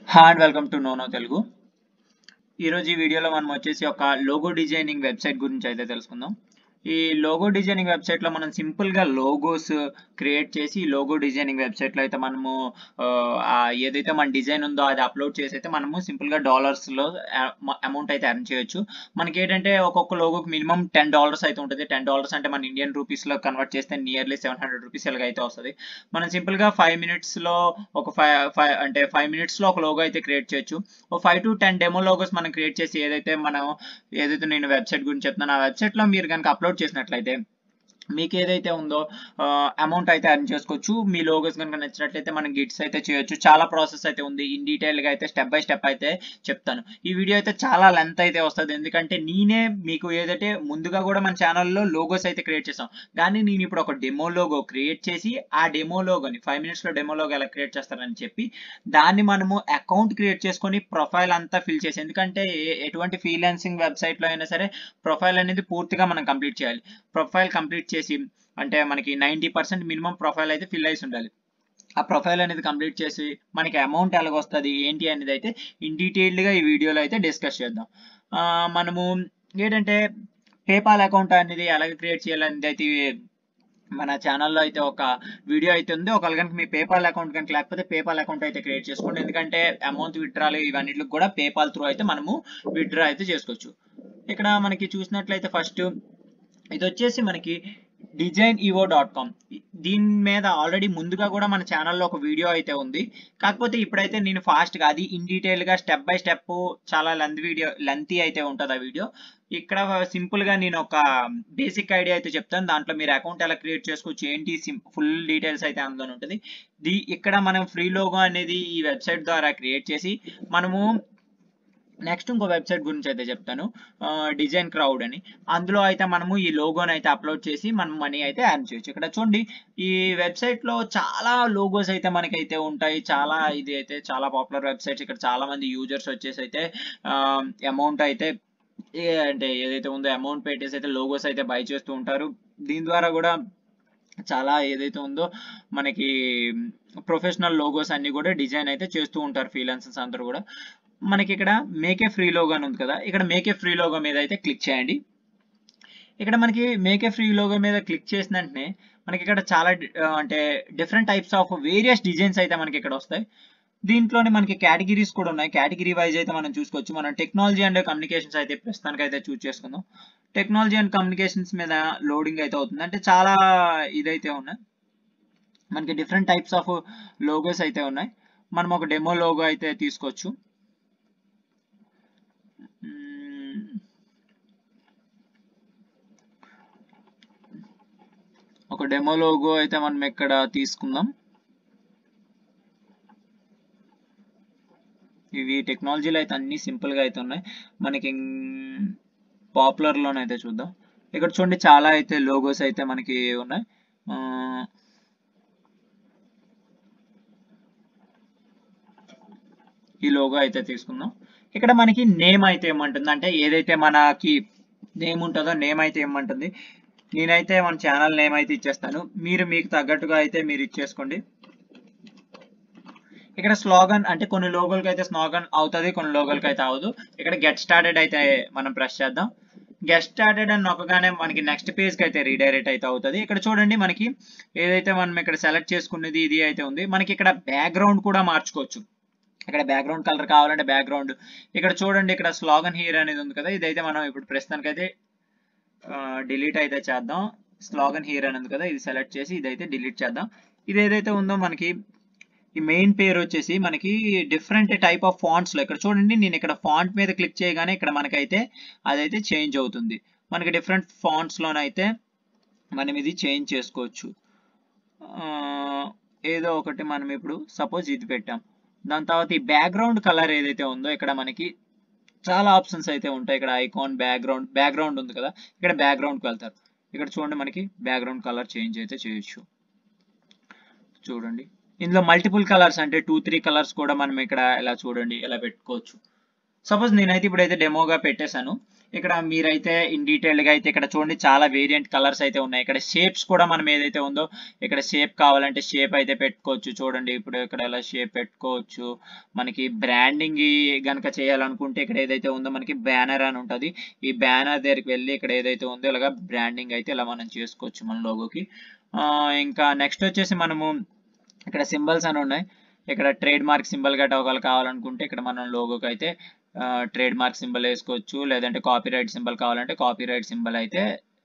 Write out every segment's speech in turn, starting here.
Hi and welcome to నోనో తెలుగు ఈరోజు ఈ వీడియోలో మనం వచ్చేసి ఒక లోగో డిజైనింగ్ వెబ్సైట్ గురించి అయితే తెలుసుకుందాం ఈ లోగో డిజైనింగ్ వెబ్సైట్లో మనం సింపుల్గా లోగోస్ క్రియేట్ చేసి ఈ లోగో డిజైనింగ్ వెబ్సైట్లో అయితే మనము ఆ, ఆ ఏదైతే మన డిజైన్ ఉందో అది అప్లోడ్ చేసి అయితే మనము సింపుల్గా డాలర్స్లో అమౌంట్ అయితే ఎర్న్ చేయొచ్చు మనకి ఏంటంటే ఒక్కొక్క లోగోకి మినిమం టెన్ డాలర్స్ అయితే ఉంటుంది టెన్ డాలర్స్ అంటే మన ఇండియన్ రూపీస్లో కన్వర్ట్ చేస్తే నియర్లీ సెవెన్ హండ్రెడ్ రూపీస్ ఎలాగ అయితే వస్తుంది మనం సింపుల్గా ఫైవ్ మినిట్స్లో ఒక ఫైవ్ ఫైవ్ అంటే ఫైవ్ మినిట్స్లో ఒక లోగో అయితే క్రియేట్ చేయొచ్చు ఒక five to ten demo logos మనం క్రియేట్ చేసి ఏదైతే మనం ఏదైతే నేను వెబ్సైట్ గురించి చెప్తున్నాను ఆ వెబ్సైట్లో మీరు కనుక అప్లోడ్ చేసినట్లయితే మీకు ఏదైతే ఉందో అమౌంట్ అయితే అర్న్ చేసుకోవచ్చు మీ లోగోస్ కనుక నచ్చినట్లయితే మనం గిట్స్ అయితే చేయొచ్చు చాలా ప్రాసెస్ అయితే ఉంది ఇన్ డీటెయిల్గా అయితే స్టెప్ బై స్టెప్ అయితే చెప్తాను ఈ వీడియో అయితే చాలా లెంత్ అయితే వస్తుంది ఎందుకంటే నేనే మీకు ఏదైతే ముందుగా కూడా మన ఛానల్లో లోగోస్ అయితే క్రియేట్ చేసాం కానీ నేను ఇప్పుడు ఒక డెమో లోగో క్రియేట్ చేసి ఆ డెమో లోగోని ఫైవ్ మినిట్స్లో డెమో లోగో ఎలా క్రియేట్ చేస్తారని చెప్పి దాన్ని మనము అకౌంట్ క్రియేట్ చేసుకొని ప్రొఫైల్ అంతా ఫిల్ చేసి ఎందుకంటే ఏ- ఎటువంటి ఫ్రీలాన్సింగ్ వెబ్సైట్లో అయినా సరే ప్రొఫైల్ అనేది పూర్తిగా మనం కంప్లీట్ చేయాలి ప్రొఫైల్ కంప్లీట్ చేసి అంటే మనకి నైంటీ పర్సెంట్ మినిమం ప్రొఫైల్ అయితే ఫిల్ అయి ఉండాలి ఆ ప్రొఫైల్ అనేది కంప్లీట్ చేసి మనకి అమౌంట్ ఎలాగొస్తుంది ఏంటి అనేది అయితే ఇన్ డీటెయిల్డ్గా ఈ వీడియోలో అయితే డిస్కస్ చేద్దాం ఆ, మనము ఏంటంటే పేపాల్ అకౌంట్ అనేది ఎలాగ క్రియేట్ చేయాలనేది అయితే మన ఛానల్లో అయితే ఒక వీడియో అయితే ఉంది ఒకవేళ కనుక మీ పేపాల్ అకౌంట్ కనుక లేకపోతే పేపాల్ అకౌంట్ అయితే క్రియేట్ చేసుకోండి ఎందుకంటే అమౌంట్ విత్డ్రాలు ఇవన్నిటికి కూడా పేపాల్ త్రూ అయితే మనము విత్డ్రా అయితే చేసుకోవచ్చు ఇక్కడ మనకి చూసినట్లయితే ఫస్ట్ ఇది వచ్చేసి మనకి డిజైన్ ఈవో డాట్ కామ్ దీని మీద ఆల్రెడీ ముందుగా కూడా మన ఛానల్లో ఒక వీడియో అయితే ఉంది కాకపోతే ఇప్పుడైతే నేను ఫాస్ట్గా అది ఇన్ డీటెయిల్గా స్టెప్ బై స్టెప్ చాలా లెంత్ వీడియో లెంతీ అయితే ఉంటుంది ఆ వీడియో ఇక్కడ సింపుల్గా నేను ఒక బేసిక్ ఐడియా అయితే చెప్తాను దాంట్లో మీరు అకౌంట్ ఎలా క్రియేట్ చేసుకోవచ్చు ఏంటి ఫుల్ డీటెయిల్స్ అయితే అందులో ఉంటుంది ది ఇక్కడ మనం ఫ్రీ లోగో అనేది ఈ వెబ్సైట్ ద్వారా క్రియేట్ చేసి మనము నెక్స్ట్ ఇంకో వెబ్సైట్ గురించి అయితే చెప్తాను డిజైన్ క్రౌడ్ అని అందులో అయితే మనము ఈ లోగోని అయితే అప్లోడ్ చేసి మనం మనీ అయితే ఎర్న్ చేయొచ్చు ఇక్కడ చూడండి ఈ వెబ్సైట్ లో చాలా లోగోస్ అయితే మనకైతే ఉంటాయి చాలా ఇది అయితే చాలా పాపులర్ వెబ్సైట్స్ ఇక్కడ చాలా మంది యూజర్స్ వచ్చేసి అయితే అమౌంట్ అయితే ఏ- అంటే ఏదైతే ఉందో అమౌంట్ పెట్టేసి అయితే లోగోస్ అయితే బై చేస్తూ ఉంటారు దీని ద్వారా కూడా చాలా ఏదైతే ఉందో మనకి ప్రొఫెషనల్ లోగోస్ అన్ని కూడా డిజైన్ అయితే చేస్తూ ఉంటారు ఫ్రీలాన్సర్స్ అందరూ కూడా మనకి ఇక్కడ మేకే ఫ్రీ లోగో అని ఉంది కదా ఇక్కడ మేకే ఫ్రీ లోగో మీద అయితే క్లిక్ చేయండి ఇక్కడ మనకి మేకే ఫ్రీ లోగో మీద క్లిక్ చేసిన వెంటనే మనకి ఇక్కడ చాలా డి- ఆ, అంటే different types of various designs అయితే మనకి ఇక్కడ వస్తాయి దీంట్లోనే మనకి కేటగిరీస్ కూడా ఉన్నాయి కేటగిరీ వైజ్ అయితే మనం చూసుకోవచ్చు మనం టెక్నాలజీ అండ్ కమ్యూనికేషన్స్ అయితే ప్రస్తుతానికి అయితే చూస్ చేసుకుందాం టెక్నాలజీ అండ్ కమ్యూనికేషన్స్ మీద లోడింగ్ అయితే అవుతుంది అంటే చాలా ఇదైతే ఉన్నాయి మనకి డిఫరెంట్ టైప్స్ ఆఫ్ లోగోస్ అయితే ఉన్నాయి మనం ఒక డెమో లోగో అయితే తీసుకోవచ్చు మ్మ్. ఒక డెమో లోగో అయితే మనం ఇక్కడ తీసుకుందాం ఇవి టెక్నాలజీలో అయితే అన్ని సింపుల్ గా అయితే ఉన్నాయి మనకి పాపులర్ లోనైతే చూద్దాం ఇక్కడ చూడండి చాలా అయితే లోగోస్ అయితే మనకి ఉన్నాయి ఆ, ఈ లోగో అయితే తీసుకుందాం ఇక్కడ మనకి నేమ్ అయితే ఏమంటుంది అంటే ఏదైతే మనకి నేమ్ ఉంటుందో నేమ్ అయితే ఏమంటుంది నేనైతే మన ఛానల్ నేమ్ అయితే ఇచ్చేస్తాను మీరు మీకు తగ్గట్టుగా అయితే మీరు ఇచ్చేసుకోండి ఇక్కడ స్లోగన్ అంటే కొన్ని లోగోలకి అయితే స్లోగన్ అవుతుంది కొన్ని లోగోలకి అయితే అవ్వదు ఇక్కడ గెట్ స్టార్టెడ్ అయితే మనం ప్రెస్ చేద్దాం గెట్ స్టార్టెడ్ అని నొక్కగానే మనకి నెక్స్ట్ పేజ్కి అయితే రీడైరెక్ట్ అయితే అవుతుంది ఇక్కడ చూడండి మనకి ఏదైతే మనం ఇక్కడ సెలెక్ట్ చేసుకున్నది ఇది అయితే ఉంది మనకి ఇక్కడ బ్యాక్గ్రౌండ్ కూడా మార్చుకోవచ్చు ఇక్కడ బ్యాక్గ్రౌండ్ కలర్ కావాలంటే బ్యాక్గ్రౌండ్ ఇక్కడ చూడండి ఇక్కడ స్లోగన్ హీర్ అనేది ఉంది కదా ఇదైతే మనం ఇప్పుడు ప్రస్తుతానికి అయితే డిలీట్ అయితే చేద్దాం స్లోగన్ హీర్ అని ఉంది కదా ఇది సెలెక్ట్ చేసి ఇదైతే డిలీట్ చేద్దాం ఇది ఏదైతే ఉందో మనకి ఈ మెయిన్ పేరు వచ్చేసి మనకి డిఫరెంట్ టైప్ ఆఫ్ ఫాంట్స్ లో ఇక్కడ చూడండి నేను ఇక్కడ ఫాంట్ మీద క్లిక్ చేయగానే ఇక్కడ మనకైతే అదైతే చేంజ్ అవుతుంది మనకి డిఫరెంట్ ఫాంట్స్ లోనైతే మనం ఇది చేంజ్ చేసుకోవచ్చు ఆ, ఏదో ఒకటి మనం ఇప్పుడు సపోజ్ ఇది పెట్టాం దాని తర్వాత ఈ బ్యాక్గ్రౌండ్ కలర్ ఏదైతే ఉందో ఇక్కడ మనకి చాలా ఆప్షన్స్ అయితే ఉంటాయి ఇక్కడ ఐకాన్ బ్యాక్గ్రౌండ్ బ్యాక్గ్రౌండ్ ఉంది కదా ఇక్కడ బ్యాక్గ్రౌండ్కి వెళ్తారు ఇక్కడ చూడండి మనకి బ్యాక్గ్రౌండ్ కలర్ చేంజ్ అయితే చేయొచ్చు చూడండి ఇందులో మల్టిపుల్ కలర్స్ అంటే టూ త్రీ కలర్స్ కూడా మనం ఇక్కడ ఇలా చూడండి ఇలా పెట్టుకోవచ్చు సపోజ్ నేనైతే ఇప్పుడైతే డెమోగా పెట్టేశాను ఇక్కడ మీరైతే ఇన్ డీటెయిల్ గా అయితే ఇక్కడ చూడండి చాలా వేరియంట్ కలర్స్ అయితే ఉన్నాయి ఇక్కడ షేప్స్ కూడా మనం ఏదైతే ఉందో ఇక్కడ షేప్ కావాలంటే షేప్ అయితే పెట్టుకోవచ్చు చూడండి ఇప్పుడు ఇక్కడ ఇలా షేప్ పెట్టుకోవచ్చు మనకి బ్రాండింగ్ గనక చేయాలనుకుంటే ఇక్కడ ఏదైతే ఉందో మనకి బ్యానర్ అని ఉంటుంది ఈ బ్యానర్ దగ్గరికి వెళ్ళి ఇక్కడ ఏదైతే ఉందో ఇలాగా బ్రాండింగ్ అయితే ఇలా మనం చేసుకోవచ్చు మన లోగోకి ఇంకా నెక్స్ట్ వచ్చేసి మనము ఇక్కడ సింబల్స్ అని ఉన్నాయి ఇక్కడ ట్రేడ్ మార్క్ సింబల్ గట్రా ఒకవేళ కావాలనుకుంటే ఇక్కడ మనం లోగోకి అయితే ట్రేడ్ మార్క్ సింబల్ వేసుకోవచ్చు లేదంటే కాపీ రైట్ సింబల్ కావాలంటే కాపీ రైట్ సింబల్ అయితే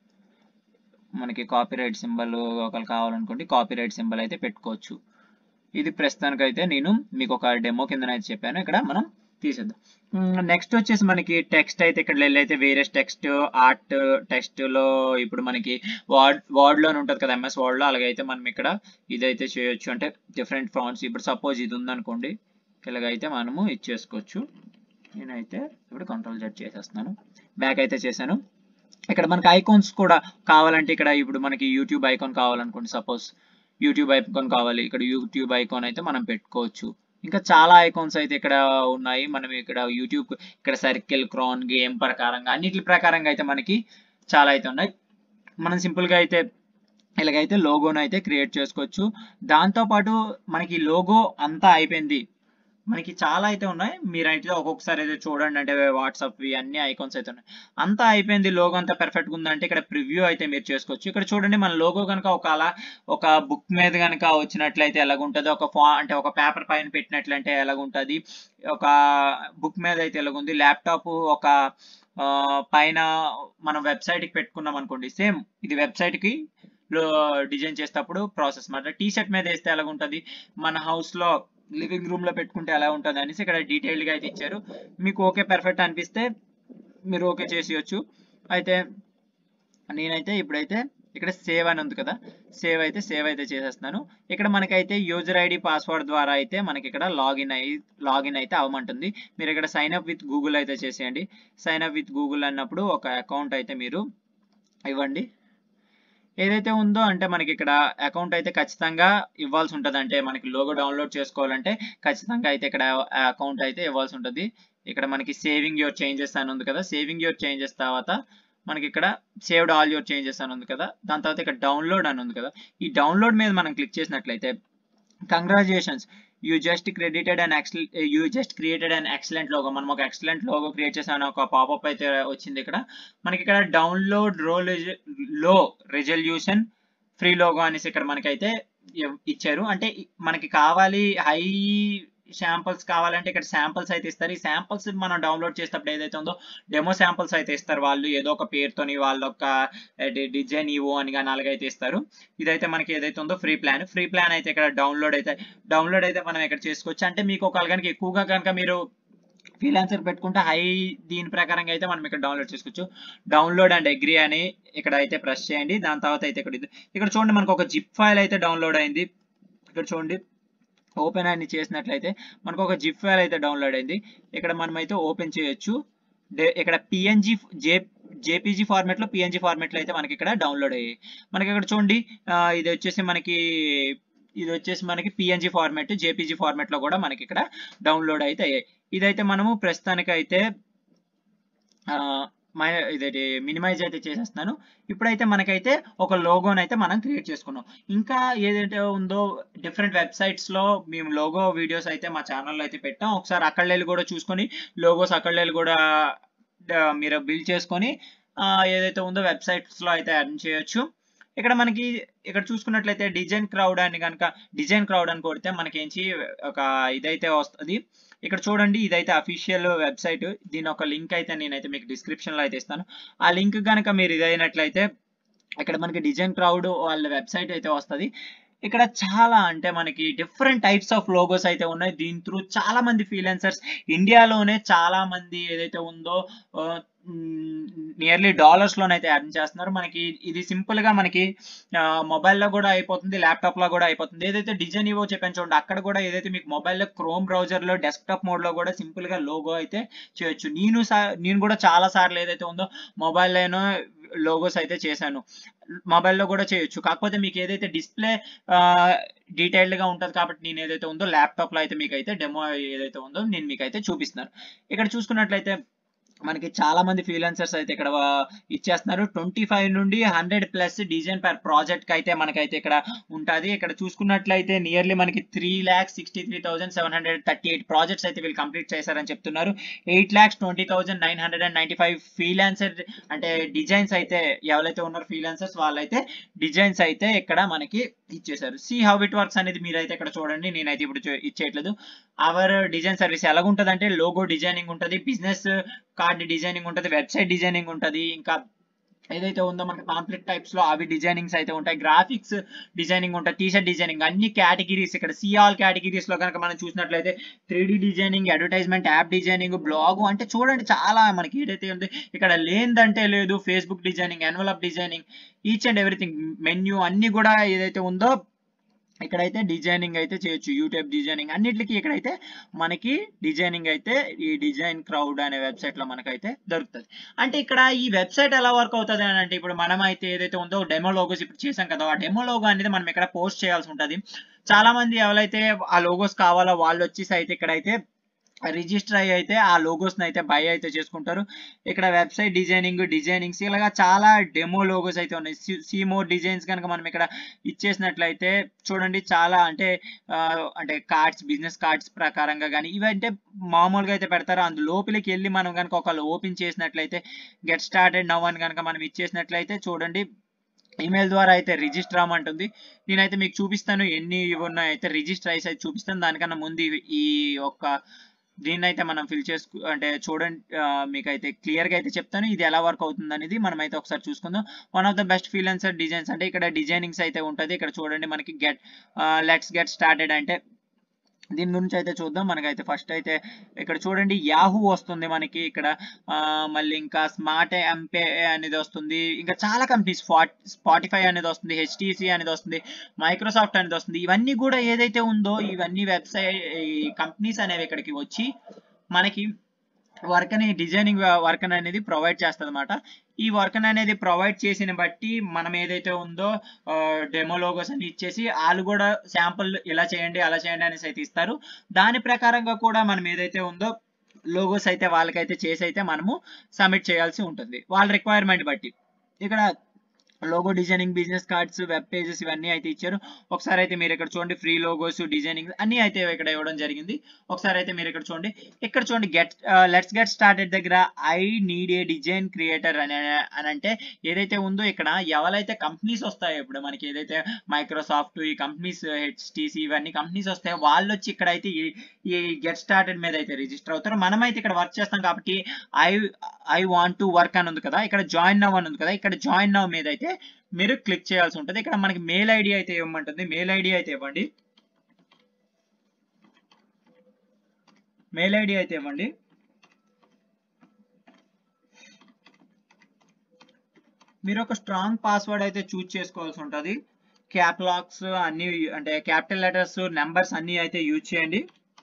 మనకి కాపీ రైట్ సింబల్ ఒకవేళ కావాలనుకుంటే కాపీ రైట్ సింబల్ అయితే పెట్టుకోవచ్చు ఇది ప్రస్తుతానికైతే నేను మీకు ఒక డెమో కింద అయితే చెప్పాను ఇక్కడ మనం తీసేద్దాం నెక్స్ట్ వచ్చేసి మనకి టెక్స్ట్ అయితే ఇక్కడ వెళ్ళైతే వేరే టెక్స్ట్ ఆర్ట్ టెక్స్ట్ లో ఇప్పుడు మనకి వార్డ్ వార్డ్ లోనే ఉంటుంది కదా ఎంఎస్ వర్డ్ లో అలాగైతే మనం ఇక్కడ ఇదైతే చేయొచ్చు అంటే డిఫరెంట్ ఫాంట్స్ ఇప్పుడు సపోజ్ ఇది ఉందనుకోండి ఇలాగైతే మనము ఇచ్చేసుకోవచ్చు నేనైతే ఇప్పుడు కంట్రోల్ జెడ్ చేసేస్తున్నాను బ్యాక్ అయితే చేశాను ఇక్కడ మనకి ఐకాన్స్ కూడా కావాలంటే ఇక్కడ ఇప్పుడు మనకి యూట్యూబ్ ఐకాన్ కావాలనుకోండి సపోజ్ యూట్యూబ్ ఐకాన్ కావాలి ఇక్కడ యూట్యూబ్ ఐకాన్ అయితే మనం పెట్టుకోవచ్చు ఇంకా చాలా ఐకాన్స్ అయితే ఇక్కడ ఉన్నాయి మనం ఇక్కడ యూట్యూబ్ ఇక్కడ సర్కిల్ క్రాన్ గేమ్ ప్రకారంగా అన్నిటి ప్రకారంగా అయితే మనకి చాలా అయితే ఉన్నాయి మనం సింపుల్గా అయితే ఇలాగైతే లోగోను అయితే క్రియేట్ చేసుకోవచ్చు దాంతోపాటు మనకి లోగో అంతా అయిపోయింది మనకి చాలా అయితే ఉన్నాయి మీరైతే ఒక్కొక్కసారి అయితే చూడండి అంటే వాట్సాప్ అన్ని ఐకాన్స్ అయితే ఉన్నాయి అంతా అయిపోయింది లోగో అంతా పర్ఫెక్ట్గా ఉందంటే ఇక్కడ ప్రివ్యూ అయితే మీరు చేసుకోవచ్చు ఇక్కడ చూడండి మన లోగో కనుక ఒక అలా ఒక బుక్ మీద కనుక వచ్చినట్లయితే ఎలాగుంటుంది ఒక ఫా అంటే ఒక పేపర్ పైన పెట్టినట్లయితే ఎలాగుంటుంది ఒక బుక్ మీద అయితే ఎలాగుంది ల్యాప్టాప్ ఒక పైన మనం వెబ్సైట్కి పెట్టుకున్నాం అనుకోండి సేమ్ ఇది వెబ్సైట్కి డిజైన్ చేసేటప్పుడు ప్రాసెస్ మాట టీ షర్ట్ మీద వేస్తే ఎలాగుంటుంది మన హౌస్లో లివింగ్ రూమ్ లో పెట్టుకుంటే ఎలా ఉంటుంది అనేసి ఇక్కడ డీటెయిల్డ్ గా అయితే ఇచ్చారు మీకు ఓకే పర్ఫెక్ట్ అనిపిస్తే మీరు ఓకే చేసేయచ్చు అయితే నేనైతే ఇప్పుడైతే ఇక్కడ సేవ్ అని ఉంది కదా సేవ్ అయితే సేవ్ అయితే చేసేస్తున్నాను ఇక్కడ మనకైతే యూజర్ ఐడి పాస్వర్డ్ ద్వారా అయితే మనకి ఇక్కడ లాగిన్ అయ్యి లాగిన్ అయితే అవ్వమంటుంది మీరు ఇక్కడ సైన్ అప్ విత్ గూగుల్ అయితే చేసేయండి సైన్ అప్ విత్ గూగుల్ అన్నప్పుడు ఒక అకౌంట్ అయితే మీరు ఇవ్వండి ఏదైతే ఉందో అంటే మనకి ఇక్కడ అకౌంట్ అయితే ఖచ్చితంగా ఇవ్వాల్సి ఉంటుంది అంటే మనకి లోగో డౌన్లోడ్ చేసుకోవాలంటే ఖచ్చితంగా అయితే ఇక్కడ అకౌంట్ అయితే ఇవ్వాల్సి ఉంటుంది ఇక్కడ మనకి సేవింగ్ యువర్ చేంజెస్ అని ఉంది కదా సేవింగ్ యువర్ చేంజెస్ తర్వాత మనకి ఇక్కడ సేవ్డ్ ఆల్ యువర్ చేంజెస్ అని ఉంది కదా దాని తర్వాత ఇక్కడ డౌన్లోడ్ అని ఉంది కదా ఈ డౌన్లోడ్ మీద మనం క్లిక్ చేసినట్లయితే congratulations you just credited and excel you just created and excellent logo మనం ఒక ఎక్సలెంట్ లోగో క్రియేట్ చేసామని ఒక పాపప్ అయితే వచ్చింది ఇక్కడ మనకి ఇక్కడ డౌన్లోడ్ రో లో రెజల్యూషన్ ఫ్రీ లోగో అనేసి ఇక్కడ మనకైతే ఇచ్చారు అంటే మనకి కావాలి హై శాంపుల్స్ కావాలంటే ఇక్కడ శాంపుల్స్ అయితే ఇస్తారు ఈ శాంపుల్స్ మనం డౌన్లోడ్ చేసేటప్పుడు ఏదైతే ఉందో డెమో శాంపుల్స్ అయితే ఇస్తారు వాళ్ళు ఏదో ఒక పేరుతోని వాళ్ళ ఒక డిజైన్ ఇవో అని కానీ అలాగైతే ఇస్తారు ఇదైతే మనకి ఏదైతే ఉందో ఫ్రీ ప్లాన్ ఫ్రీ ప్లాన్ అయితే ఇక్కడ డౌన్లోడ్ అయితే డౌన్లోడ్ అయితే మనం ఇక్కడ చేసుకోవచ్చు అంటే మీకు ఒక కనుక ఎక్కువగా కనుక మీరు ఫ్రీలాన్సర్ పెట్టుకుంటే హై దీని ప్రకారంగా అయితే మనం ఇక్కడ డౌన్లోడ్ చేసుకోవచ్చు డౌన్లోడ్ అండ్ అగ్రీ అని ఇక్కడ అయితే ప్రెస్ చేయండి దాని తర్వాత అయితే ఇక్కడ ఇక్కడ చూడండి మనకు ఒక జిప్ ఫైల్ అయితే డౌన్లోడ్ అయింది ఇక్కడ చూడండి ఓపెన్ అని చేసినట్లయితే మనకు ఒక జిప్ ఫైల్ అయితే డౌన్లోడ్ అయింది ఇక్కడ మనం అయితే ఓపెన్ చేయొచ్చు ఇక్కడ పిఎన్జి జే జేపీజీ ఫార్మాట్ లో పిఎన్జి ఫార్మాట్ లో అయితే మనకి ఇక్కడ డౌన్లోడ్ అయ్యాయి మనకి ఇక్కడ చూడండి ఇది వచ్చేసి మనకి ఇది వచ్చేసి మనకి పిఎన్జి ఫార్మాట్ జేపీజీ ఫార్మాట్ లో కూడా మనకి ఇక్కడ డౌన్లోడ్ అయితే అయ్యాయి ఇదైతే మనము ప్రస్తుతానికి అయితే ఇదేంటి మినిమైజ్ అయితే చేసేస్తున్నాను ఇప్పుడైతే మనకైతే ఒక లోగోని అయితే మనం క్రియేట్ చేసుకున్నాం ఇంకా ఏదైతే ఉందో డిఫరెంట్ వెబ్సైట్స్ లో మేము లోగో వీడియోస్ అయితే మా ఛానల్లో అయితే పెట్టాం ఒకసారి అక్కడ వెళ్ళి కూడా చూసుకొని లోగోస్ అక్కడ వెళ్ళి కూడా మీరు బిల్డ్ చేసుకొని ఏదైతే ఉందో వెబ్సైట్స్ లో అయితే అర్న్ చేయొచ్చు ఇక్కడ మనకి ఇక్కడ చూసుకున్నట్లయితే డిజైన్ క్రౌడ్ అని కనుక డిజైన్ క్రౌడ్ అని కొడితే మనకేంచి ఒక ఇదైతే వస్తుంది ఇక్కడ చూడండి ఇదైతే అఫీషియల్ వెబ్సైట్ దీని ఒక లింక్ అయితే నేనైతే మీకు డిస్క్రిప్షన్ లో అయితే ఇస్తాను ఆ లింక్ కనుక మీరు ఇదైనట్లయితే ఇక్కడ మనకి డిజైన్ క్రౌడ్ వాళ్ళ వెబ్సైట్ అయితే వస్తుంది ఇక్కడ చాలా అంటే మనకి డిఫరెంట్ టైప్స్ ఆఫ్ లోగోస్ అయితే ఉన్నాయి దీని త్రూ చాలా మంది ఫ్రీలాన్సర్స్ ఇండియాలోనే చాలా మంది ఏదైతే ఉందో నియర్లీ డాలర్స్ లోనైతే అర్న్ చేస్తున్నారు మనకి ఇది సింపుల్ గా మనకి మొబైల్లో కూడా అయిపోతుంది ల్యాప్టాప్ లో కూడా అయిపోతుంది ఏదైతే డిజైన్ ఇవో చెప్పాను చూడండి అక్కడ కూడా ఏదైతే మీకు మొబైల్లో క్రోమ్ బ్రౌజర్ లో డెస్క్టాప్ మోడ్ లో కూడా సింపుల్ గా లోగో అయితే చేయొచ్చు నేను నేను కూడా చాలా సార్లు ఏదైతే ఉందో మొబైల్లోనో లోగోస్ అయితే చేశాను మొబైల్లో కూడా చేయొచ్చు కాకపోతే మీకు ఏదైతే డిస్ప్లే డీటెయిల్డ్ గా ఉంటుంది కాబట్టి నేను ఏదైతే ఉందో ల్యాప్టాప్ లో అయితే మీకు అయితే డెమో ఏదైతే ఉందో నేను మీకు అయితే చూపిస్తున్నాను ఇక్కడ చూసుకున్నట్లయితే మనకి చాలా మంది ఫ్రీలాన్సర్స్ అయితే ఇక్కడ ఆ, ఇచ్చేస్తున్నారు ట్వంటీ ఫైవ్ నుండి hundred plus design per project కి అయితే మనకైతే ఇక్కడ ఉంటుంది ఇక్కడ చూసుకున్నట్లయితే నియర్లీ మనకి three lakhs sixty three thousand seven hundred thirty eight projects అయితే వీళ్ళు కంప్లీట్ చేశారని చెప్తున్నారు eight lakhs twenty thousand nine hundred and ninety five freelancer అంటే డిజైన్స్ అయితే ఎవరైతే ఉన్నారో ఫ్రీలాన్సర్స్ వాళ్ళైతే డిజైన్స్ అయితే ఇక్కడ మనకి ఇచ్చేసారు సి హౌ ఇట్ వర్క్స్ అనేది మీరైతే ఇక్కడ చూడండి నేనైతే ఇప్పుడు చూ- ఇచ్చేయట్లేదు అవర్ డిజైన్ సర్వీస్ ఎలాగుంటది అంటే లోగో డిజైనింగ్ ఉంటుంది బిజినెస్ కార్డ్ డిజైనింగ్ ఉంటుంది వెబ్సైట్ డిజైనింగ్ ఉంటుంది ఇంకా ఏదైతే ఉందో మనకి పాంప్లెట్ టైప్స్ లో అవి డిజైనింగ్స్ అయితే ఉంటాయి గ్రాఫిక్స్ డిజైనింగ్ ఉంటాయి టీషర్ట్ డిజైనింగ్ అన్ని కేటగిరీస్ ఇక్కడ సి ఆల్ కేటగిరీస్ లో కనుక మనం చూసినట్లయితే three D designing advertisement app designing blog అంటే చూడండి చాలా మనకి ఏదైతే ఉంది ఇక్కడ లేనిదంటే లేదు Facebook designing envelope designing each and everything menu అన్ని కూడా ఏదైతే ఉందో ఇక్కడైతే డిజైనింగ్ అయితే చేయొచ్చు యూట్యూబ్ డిజైనింగ్ అన్నిటికీ ఇక్కడైతే మనకి డిజైనింగ్ అయితే ఈ డిజైన్ క్రౌడ్ అనే వెబ్సైట్ లో మనకైతే దొరుకుతుంది అంటే ఇక్కడ ఈ వెబ్సైట్ ఎలా వర్క్ అవుతుంది అని అంటే ఇప్పుడు మనం అయితే ఏదైతే ఉందో డెమో లోగోస్ ఇప్పుడు చేసాం కదా ఆ డెమో లోగో అనేది మనం ఇక్కడ పోస్ట్ చేయాల్సి ఉంటుంది చాలా మంది ఎవరైతే ఆ లోగోస్ కావాలో వాళ్ళు వచ్చేసి అయితే ఇక్కడైతే రిజిస్టర్ అయ్యి అయితే ఆ లోగోస్ అయితే బై అయితే చేసుకుంటారు ఇక్కడ వెబ్సైట్ డిజైనింగ్ డిజైనింగ్స్ ఇలాగా చాలా డెమో లోగోస్ అయితే ఉన్నాయి సీమోర్ డిజైన్స్ కనుక మనం ఇక్కడ ఇచ్చేసినట్లయితే చూడండి చాలా అంటే ఆ, అంటే కార్డ్స్ బిజినెస్ కార్డ్స్ ప్రకారంగా కానీ ఇవంటే మామూలుగా అయితే పెడతారు అందు లోపలికి వెళ్ళి మనం కనుక ఒకళ్ళు ఓపెన్ చేసినట్లయితే గెట్ స్టార్టెడ్ నవ్ అని కనుక మనం ఇచ్చేసినట్లయితే చూడండి ఈమెయిల్ ద్వారా అయితే రిజిస్టర్ అవ్వమంటుంది నేనైతే మీకు చూపిస్తాను ఎన్ని ఇవి ఉన్నాయో అయితే రిజిస్టర్ అయితే చూపిస్తాను దానికన్నా ముందు ఇవి- ఈ యొక్క దీన్ని అయితే మనం ఫిల్ చేసుకు అంటే చూడండి ఆ, మీకైతే క్లియర్ గా అయితే చెప్తాను ఇది ఎలా వర్క్ అవుతుంది అనేది మనం అయితే ఒకసారి చూసుకుందాం one of the best freelancer designs అంటే ఇక్కడ డిజైనింగ్స్ అయితే ఉంటది ఇక్కడ చూడండి మనకి గెట్ లెట్స్ గెట్ స్టార్టెడ్ అంటే దీని గురించి అయితే చూద్దాం మనకైతే ఫస్ట్ అయితే ఇక్కడ చూడండి యాహూ వస్తుంది మనకి ఇక్కడ ఆ, మళ్ళీ ఇంకా స్మార్ట్ ఎంపే అనేది వస్తుంది ఇంకా చాలా కంపెనీస్ స్పాటిఫై అనేది వస్తుంది హెచ్టిసి అనేది వస్తుంది మైక్రోసాఫ్ట్ అనేది వస్తుంది ఇవన్నీ కూడా ఏదైతే ఉందో ఇవన్నీ వెబ్సైట్ కంపెనీస్ అనేవి ఇక్కడికి వచ్చి మనకి వర్క్ అని డిజైనింగ్ వర్క్ అనేది ప్రొవైడ్ చేస్తుంది అనమాట ఈ వర్క్ అనేది ప్రొవైడ్ చేసిన బట్టి మనం ఏదైతే ఉందో డెమో లోగోస్ అని ఇచ్చేసి వాళ్ళు కూడా శాంపుల్ ఇలా చేయండి అలా చేయండి అనేసి అయితే ఇస్తారు దాని ప్రకారంగా కూడా మనం ఏదైతే ఉందో లోగోస్ అయితే వాళ్ళకైతే చేసి అయితే మనము సబ్మిట్ చేయాల్సి ఉంటుంది వాళ్ళ రిక్వైర్మెంట్ బట్టి ఇక్కడ logo designing business cards web pages ఇవన్నీ అయితే ఇచ్చారు ఒకసారి అయితే మీరు ఇక్కడ చూడండి ఫ్రీ లోగోస్ డిజైనింగ్ అన్ని అయితే ఇక్కడ ఇవ్వడం జరిగింది ఒకసారి అయితే మీరు ఇక్కడ చూడండి ఇక్కడ చూడండి గెట్ లెట్స్ గెట్ స్టార్టెడ్ దగ్గర I need a design creator అని అని అంటే ఏదైతే ఉందో ఇక్కడ ఎవరైతే కంపెనీస్ వస్తాయో ఇప్పుడు మనకి ఏదైతే మైక్రోసాఫ్ట్ ఈ కంపెనీస్ హెచ్టిసి ఇవన్నీ కంపెనీస్ వస్తాయో వాళ్ళు వచ్చి ఇక్కడ అయితే ఈ- ఈ గెట్ స్టార్టెడ్ మీద అయితే రిజిస్టర్ అవుతారు మనమైతే ఇక్కడ వర్క్ చేస్తాం కాబట్టి I I want to work అని ఉంది కదా ఇక్కడ జాయిన్ నవ్ అని ఉంది కదా ఇక్కడ జాయిన్ నవ్ మీద అయితే మీరు క్లిక్ చేయాల్సి ఉంటుంది ఇక్కడ మనకి మెయిల్ ఐడి అయితే ఇవ్వమంటుంది మెయిల్ ఐడి అయితే ఇవ్వండి మెయిల్ ఐడి అయితే ఇవ్వండి మీరు ఒక స్ట్రాంగ్ పాస్వర్డ్ అయితే చూజ్ చేసుకోవాల్సి ఉంటుంది క్యాప్ లాక్స్ అన్ని అంటే క్యాపిటల్ లెటర్స్ నెంబర్స్ అన్ని అయితే యూజ్ చేయండి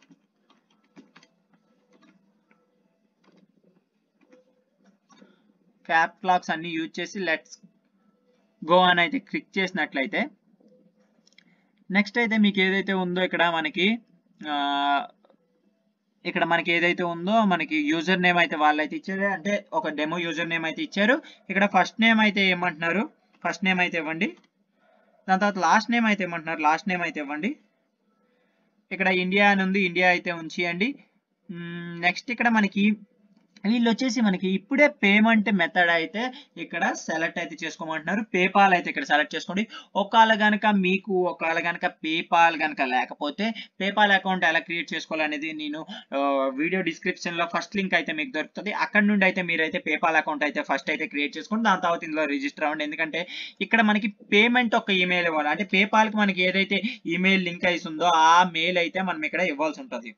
క్యాప్ లాక్స్ అన్ని యూజ్ చేసి లెట్స్ గో అని అయితే క్లిక్ చేసినట్లయితే నెక్స్ట్ అయితే మీకు ఏదైతే ఉందో ఇక్కడ మనకి ఆ, ఇక్కడ మనకి ఏదైతే ఉందో మనకి యూజర్ నేమ్ అయితే వాళ్ళు అయితే ఇచ్చారు అంటే ఒక డెమో యూజర్ నేమ్ అయితే ఇచ్చారు ఇక్కడ ఫస్ట్ నేమ్ అయితే ఏమంటున్నారు ఫస్ట్ నేమ్ అయితే ఇవ్వండి దాని తర్వాత లాస్ట్ నేమ్ అయితే ఏమంటున్నారు లాస్ట్ నేమ్ అయితే ఇవ్వండి ఇక్కడ ఇండియా అని ఉంది ఇండియా అయితే ఉంచేయండి నెక్స్ట్ ఇక్కడ మనకి వీళ్ళు వచ్చేసి మనకి ఇప్పుడే పేమెంట్ మెథడ్ అయితే ఇక్కడ సెలెక్ట్ అయితే చేసుకోమంటున్నారు పేపాల్ అయితే ఇక్కడ సెలెక్ట్ చేసుకోండి ఒకవేళ కనుక మీకు ఒకవేళ కనుక పేపాల్ కనుక లేకపోతే పేపాల్ అకౌంట్ ఎలా క్రియేట్ చేసుకోవాలనేది నేను వీడియో డిస్క్రిప్షన్ లో ఫస్ట్ లింక్ అయితే మీకు దొరుకుతుంది అక్కడ నుండి అయితే మీరు అయితే పేపాల్ అకౌంట్ అయితే ఫస్ట్ అయితే క్రియేట్ చేసుకోండి దాని తర్వాత ఇందులో రిజిస్టర్ అవ్వండి ఎందుకంటే ఇక్కడ మనకి పేమెంట్ ఒక ఈమెయిల్ ఇవ్వాలి అంటే పేపాల్ కి మనకి ఏదైతే ఈమెయిల్ లింక్ అయితే ఉందో ఆ మెయిల్ అయితే మనం ఇక్కడ ఇవ్వాల్సి ఉంటుంది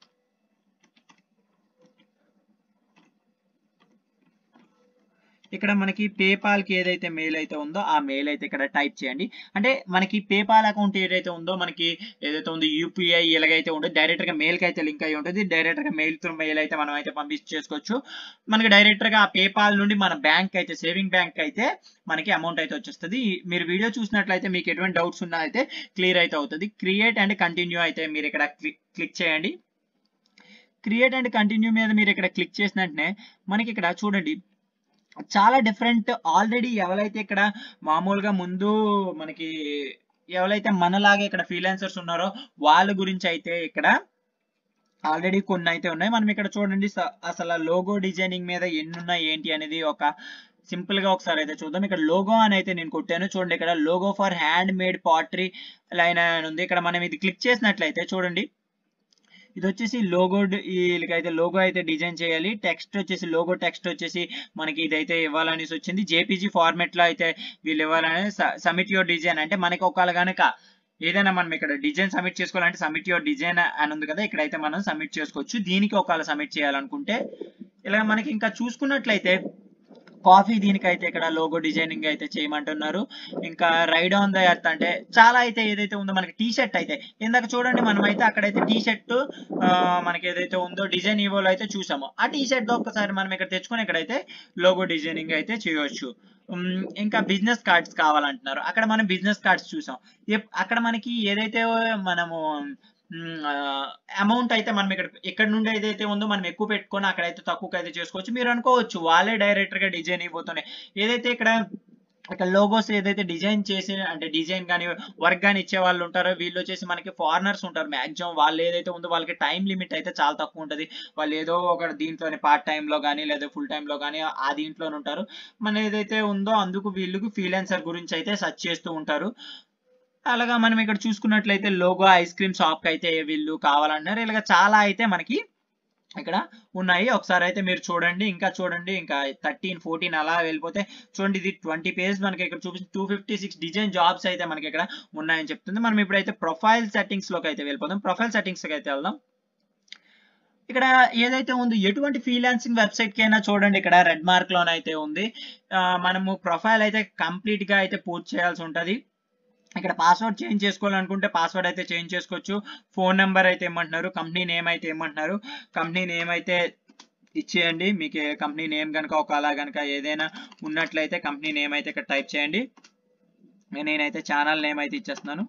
ఇక్కడ మనకి పేపాల్ కి ఏదైతే మెయిల్ అయితే ఉందో ఆ మెయిల్ అయితే ఇక్కడ టైప్ చేయండి అంటే మనకి పేపాల్ అకౌంట్ ఏదైతే ఉందో మనకి ఏదైతే ఉందో యూపీఐ ఎలాగైతే ఉందో డైరెక్ట్ గా మెయిల్ కి అయితే లింక్ అయి ఉంటుంది డైరెక్ట్ గా మెయిల్ త్రూ మెయిల్ అయితే మనం అయితే పంపించేసుకోవచ్చు మనకి డైరెక్ట్ గా ఆ పేపాల్ నుండి మన బ్యాంక్ అయితే సేవింగ్ బ్యాంక్ అయితే మనకి అమౌంట్ అయితే వచ్చేస్తుంది మీరు వీడియో చూసినట్లయితే మీకు ఎటువంటి డౌట్స్ ఉన్నా అయితే క్లియర్ అయితే అవుతుంది క్రియేట్ అండ్ కంటిన్యూ అయితే మీరు ఇక్కడ క్లిక్ చేయండి క్రియేట్ అండ్ కంటిన్యూ మీద మీరు ఇక్కడ క్లిక్ చేసిన వెంటనే మనకి ఇక్కడ చూడండి చాలా డిఫరెంట్ ఆల్రెడీ ఎవరైతే ఇక్కడ మామూలుగా ముందు మనకి ఎవరైతే మనలాగా ఇక్కడ ఫ్రీలాన్సర్స్ ఉన్నారో వాళ్ళ గురించి అయితే ఇక్కడ ఆల్రెడీ కొన్ని అయితే ఉన్నాయి మనం ఇక్కడ చూడండి స- అసలు లోగో డిజైనింగ్ మీద ఎన్ని ఉన్నాయి ఏంటి అనేది ఒక సింపుల్ గా ఒకసారి అయితే చూద్దాం ఇక్కడ లోగో అని అయితే నేను కొట్టాను చూడండి ఇక్కడ logo for handmade pottery line అని ఉంది ఇక్కడ మనం ఇది క్లిక్ చేసినట్లయితే చూడండి ఇది వచ్చేసి లోగో వీళ్ళకైతే లోగో అయితే డిజైన్ చేయాలి టెక్స్ట్ వచ్చేసి లోగో టెక్స్ట్ వచ్చేసి మనకి ఇదైతే ఇవ్వాలనేసి వచ్చింది జేపీజీ ఫార్మెట్ లో అయితే వీళ్ళు ఇవ్వాలని సబ్మిట్ యువర్ డిజైన్ అంటే మనకి ఒకవేళ కనుక ఏదైనా మనం ఇక్కడ డిజైన్ సబ్మిట్ చేసుకోవాలంటే సబ్మిట్ యువర్ డిజైన్ అని ఉంది కదా ఇక్కడైతే మనం సబ్మిట్ చేసుకోవచ్చు దీనికి ఒకవేళ సబ్మిట్ చేయాలనుకుంటే ఇలా మనకి ఇంకా చూసుకున్నట్లయితే కాఫీ దీనికైతే ఇక్కడ లోగో డిజైనింగ్ అయితే చేయమంటున్నారు ఇంకా రైడ్ ఆన్ ద ఎర్త్ అంటే చాలా అయితే ఏదైతే ఉందో మనకి టీ షర్ట్ అయితే ఇందాక చూడండి మనం అయితే అక్కడైతే టీ షర్ట్ మనకి ఏదైతే ఉందో డిజైన్ ఇవోలో అయితే చూసాము ఆ టీ షర్ట్ ఒక్కసారి మనం ఇక్కడ తెచ్చుకొని ఇక్కడైతే లోగో డిజైనింగ్ అయితే చేయవచ్చు ఉమ్, ఇంకా బిజినెస్ కార్డ్స్ కావాలంటున్నారు అక్కడ మనం బిజినెస్ కార్డ్స్ చూసాం ఎప్- అక్కడ మనకి ఏదైతే మనము అమౌంట్ అయితే మనం ఇక్కడ ఇక్కడ నుండి ఏదైతే ఉందో మనం ఎక్కువ పెట్టుకొని అక్కడైతే తక్కువకి అయితే చేసుకోవచ్చు మీరు అనుకోవచ్చు వాళ్ళే డైరెక్టర్ గా డిజైన్ ఇవ్వబోతున్నాయి ఏదైతే ఇక్కడ ఇక్కడ లోగోస్ ఏదైతే డిజైన్ చేసి అంటే డిజైన్ కానీ వర్క్ కానీ ఇచ్చే వాళ్ళు ఉంటారో వీళ్ళు వచ్చేసి మనకి ఫారినర్స్ ఉంటారు మాక్సిమం వాళ్ళు ఏదైతే ఉందో వాళ్ళకి టైం లిమిట్ అయితే చాలా తక్కువ ఉంటుంది వాళ్ళు ఏదో ఒక దీంట్లోనే పార్ట్ లో కానీ లేదా ఫుల్ లో కానీ ఆ దీంట్లోనే ఉంటారు మన ఏదైతే ఉందో అందుకు వీళ్ళకి ఫ్రీలాన్సర్ గురించి అయితే సెర్చ్ చేస్తూ ఉంటారు అలాగా మనం ఇక్కడ చూసుకున్నట్లయితే లోగో ఐస్ క్రీమ్ షాప్ కి అయితే వీళ్ళు కావాలన్నారు ఇలాగ చాలా అయితే మనకి ఇక్కడ ఉన్నాయి ఒకసారి అయితే మీరు చూడండి ఇంకా చూడండి ఇంకా థర్టీన్ ఫోర్టీన్ అలా వెళ్ళిపోతే చూడండి ఇది ట్వంటీ పేజ్ మనకి ఇక్కడ చూపిస్తుంది two fifty six design jobs అయితే మనకి ఇక్కడ ఉన్నాయని చెప్తుంది మనం ఇప్పుడైతే ప్రొఫైల్ సెట్టింగ్స్ లోకి అయితే వెళ్ళిపోదాం ప్రొఫైల్ సెట్టింగ్స్ కి అయితే వెళ్దాం ఇక్కడ ఏదైతే ఉందో ఎటువంటి ఫ్రీలాన్సింగ్ వెబ్సైట్ కి అయినా చూడండి ఇక్కడ రెడ్ మార్క్ లోనైతే ఉంది ఆ, మనము ప్రొఫైల్ అయితే కంప్లీట్ గా అయితే పూర్తి చేయాల్సి ఉంటది ఇక్కడ పాస్వర్డ్ చేంజ్ చేసుకోవాలనుకుంటే పాస్వర్డ్ అయితే చేంజ్ చేసుకోవచ్చు ఫోన్ నెంబర్ అయితే ఇమ్మంటున్నారు కంపెనీ నేమ్ అయితే ఇమ్మంటున్నారు కంపెనీ నేమ్ అయితే ఇచ్చేయండి మీకు కంపెనీ నేమ్ కనుక ఒకలా కనుక ఏదైనా ఉన్నట్లయితే కంపెనీ నేమ్ అయితే ఇక్కడ టైప్ చేయండి నేనైతే ఛానల్ నేమ్ అయితే ఇచ్చేస్తున్నాను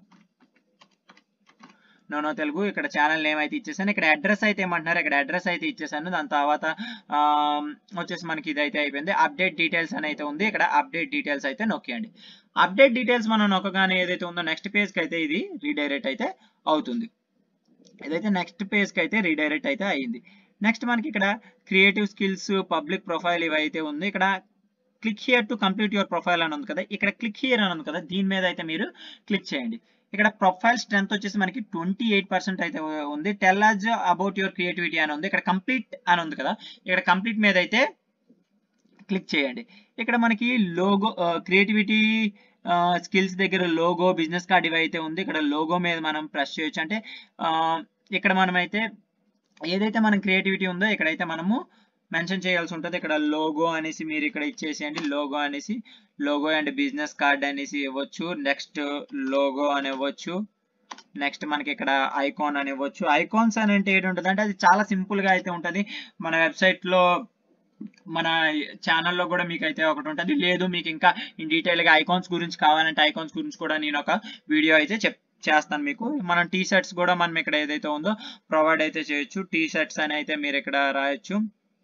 నోనో తెలుగు ఇక్కడ ఛానల్ నేమ్ అయితే ఇచ్చేసాను ఇక్కడ అడ్రస్ అయితే ఏమంటున్నారు ఇక్కడ అడ్రస్ అయితే ఇచ్చేసాను దాని తర్వాత ఆ, వచ్చేసి మనకి ఇది అయితే అయిపోయింది అప్డేట్ డీటెయిల్స్ అని అయితే ఉంది ఇక్కడ అప్డేట్ డీటెయిల్స్ అయితే నొక్కేయండి అప్డేట్ డీటెయిల్స్ మనం నొక్కగానే ఏదైతే ఉందో నెక్స్ట్ పేజ్ కి అయితే ఇది రీడైరెక్ట్ అయితే అవుతుంది ఇదైతే నెక్స్ట్ పేజ్ కి అయితే రీడైరెక్ట్ అయితే అయ్యింది నెక్స్ట్ మనకి ఇక్కడ క్రియేటివ్ స్కిల్స్ పబ్లిక్ ప్రొఫైల్ ఇవి అయితే ఉంది ఇక్కడ click here to complete your profile అని ఉంది కదా ఇక్కడ క్లిక్ హియర్ అని ఉంది కదా దీని మీద అయితే మీరు క్లిక్ చేయండి ఇక్కడ ప్రొఫైల్ స్ట్రెంత్ వచ్చేసి మనకి ట్వంటీ ఎయిట్ పర్సెంట్ అయితే ఉంది tell us about your creativity అని ఉంది ఇక్కడ కంప్లీట్ అని ఉంది కదా ఇక్కడ కంప్లీట్ మీద అయితే క్లిక్ చేయండి ఇక్కడ మనకి లోగో క్రియేటివిటీ స్కిల్స్ దగ్గర లోగో బిజినెస్ కార్డ్ ఇవి అయితే ఉంది ఇక్కడ లోగో మీద మనం ప్రెస్ చేయొచ్చు అంటే ఆ, ఇక్కడ మనం అయితే ఏదైతే మనం క్రియేటివిటీ ఉందో ఇక్కడైతే మనము మెన్షన్ చేయాల్సి ఉంటుంది ఇక్కడ లోగో అనేసి మీరు ఇక్కడ ఇచ్చేసేయండి లోగో అనేసి లోగో అండ్ బిజినెస్ కార్డ్ అనేసి ఇవ్వచ్చు నెక్స్ట్ లోగో అని ఇవ్వచ్చు నెక్స్ట్ మనకి ఇక్కడ ఐకాన్ అని ఇవ్వచ్చు ఐకాన్స్ అని అంటే ఏంటి ఉంటుంది అంటే అది చాలా సింపుల్ గా అయితే ఉంటుంది మన వెబ్సైట్ లో మన ఛానల్లో కూడా మీకు అయితే ఒకటి ఉంటుంది లేదు మీకు ఇంకా ఇన్ డీటెయిల్ గా ఐకాన్స్ గురించి కావాలంటే ఐకాన్స్ గురించి కూడా నేను ఒక వీడియో అయితే చెప్ చేస్తాను మీకు మనం టీ షర్ట్స్ కూడా మనం ఇక్కడ ఏదైతే ఉందో ప్రొవైడ్ అయితే చేయొచ్చు టీ షర్ట్స్ అని అయితే మీరు ఇక్కడ రాయొచ్చు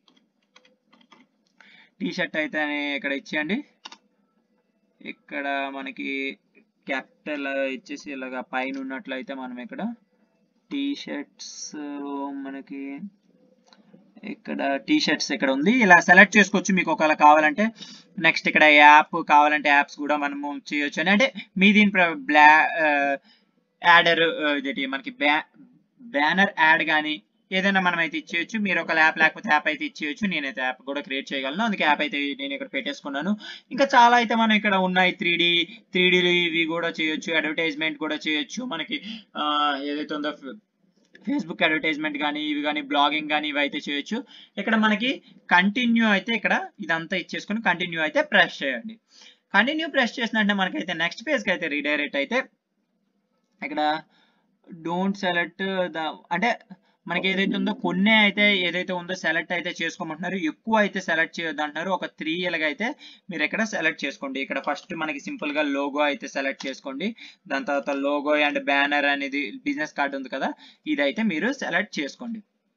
టీ షర్ట్ అయితే అని ఇక్కడ ఇచ్చేయండి ఇక్కడ మనకి క్యాపిటల్ ఇచ్చేసి ఇలాగా పైన ఉన్నట్లయితే మనం ఇక్కడ టీ షర్ట్స్ మనకి ఇక్కడ టీ షర్ట్స్ ఇక్కడ ఉంది ఇలా సెలెక్ట్ చేసుకోవచ్చు మీకు ఒకవేళ కావాలంటే నెక్స్ట్ ఇక్కడ యాప్ కావాలంటే యాప్స్ కూడా మనము చేయొచ్చు అని అంటే మీ దీని బ్లా యాడర్ ఇదేంటి మనకి బ్యా బ్యానర్ యాడ్ కానీ ఏదైనా మనం అయితే ఇచ్చేయచ్చు మీరు ఒక యాప్ లేకపోతే యాప్ అయితే ఇచ్చేయచ్చు నేనైతే యాప్ కూడా క్రియేట్ చేయగలను అందుకే యాప్ అయితే నేను ఇక్కడ పెట్టేసుకున్నాను ఇంకా చాలా అయితే మనం ఇక్కడ ఉన్నాయి త్రీ డి త్రీ ఇవి కూడా చేయొచ్చు అడ్వర్టైజ్మెంట్ కూడా చేయొచ్చు మనకి ఆ, ఏదైతే ఉందో ఫేస్బుక్ అడ్వర్టైజ్మెంట్ కానీ ఇవి కానీ బ్లాగింగ్ కానీ ఇవి అయితే చేయొచ్చు ఇక్కడ మనకి కంటిన్యూ అయితే ఇక్కడ ఇదంతా ఇచ్చేసుకుని కంటిన్యూ అయితే ప్రెస్ చేయండి కంటిన్యూ ప్రెస్ చేసినట్టే మనకైతే నెక్స్ట్ పేజ్కి అయితే రీడైరెక్ట్ అయితే ఇక్కడ డోంట్ సెలెక్ట్ ద అంటే మనకి ఏదైతే ఉందో కొన్ని అయితే ఏదైతే ఉందో సెలెక్ట్ అయితే చేసుకోమంటున్నారు ఎక్కువ అయితే సెలెక్ట్ చేయొద్దు అంటున్నారు ఒక త్రీ ఇలాగ అయితే మీరు ఇక్కడ సెలెక్ట్ చేసుకోండి ఇక్కడ ఫస్ట్ మనకి సింపుల్ గా లోగో అయితే సెలెక్ట్ చేసుకోండి దాని తర్వాత లోగో అండ్ బ్యానర్ అనేది బిజినెస్ కార్డ్ ఉంది కదా ఇదైతే మీరు సెలెక్ట్ చేసుకోండి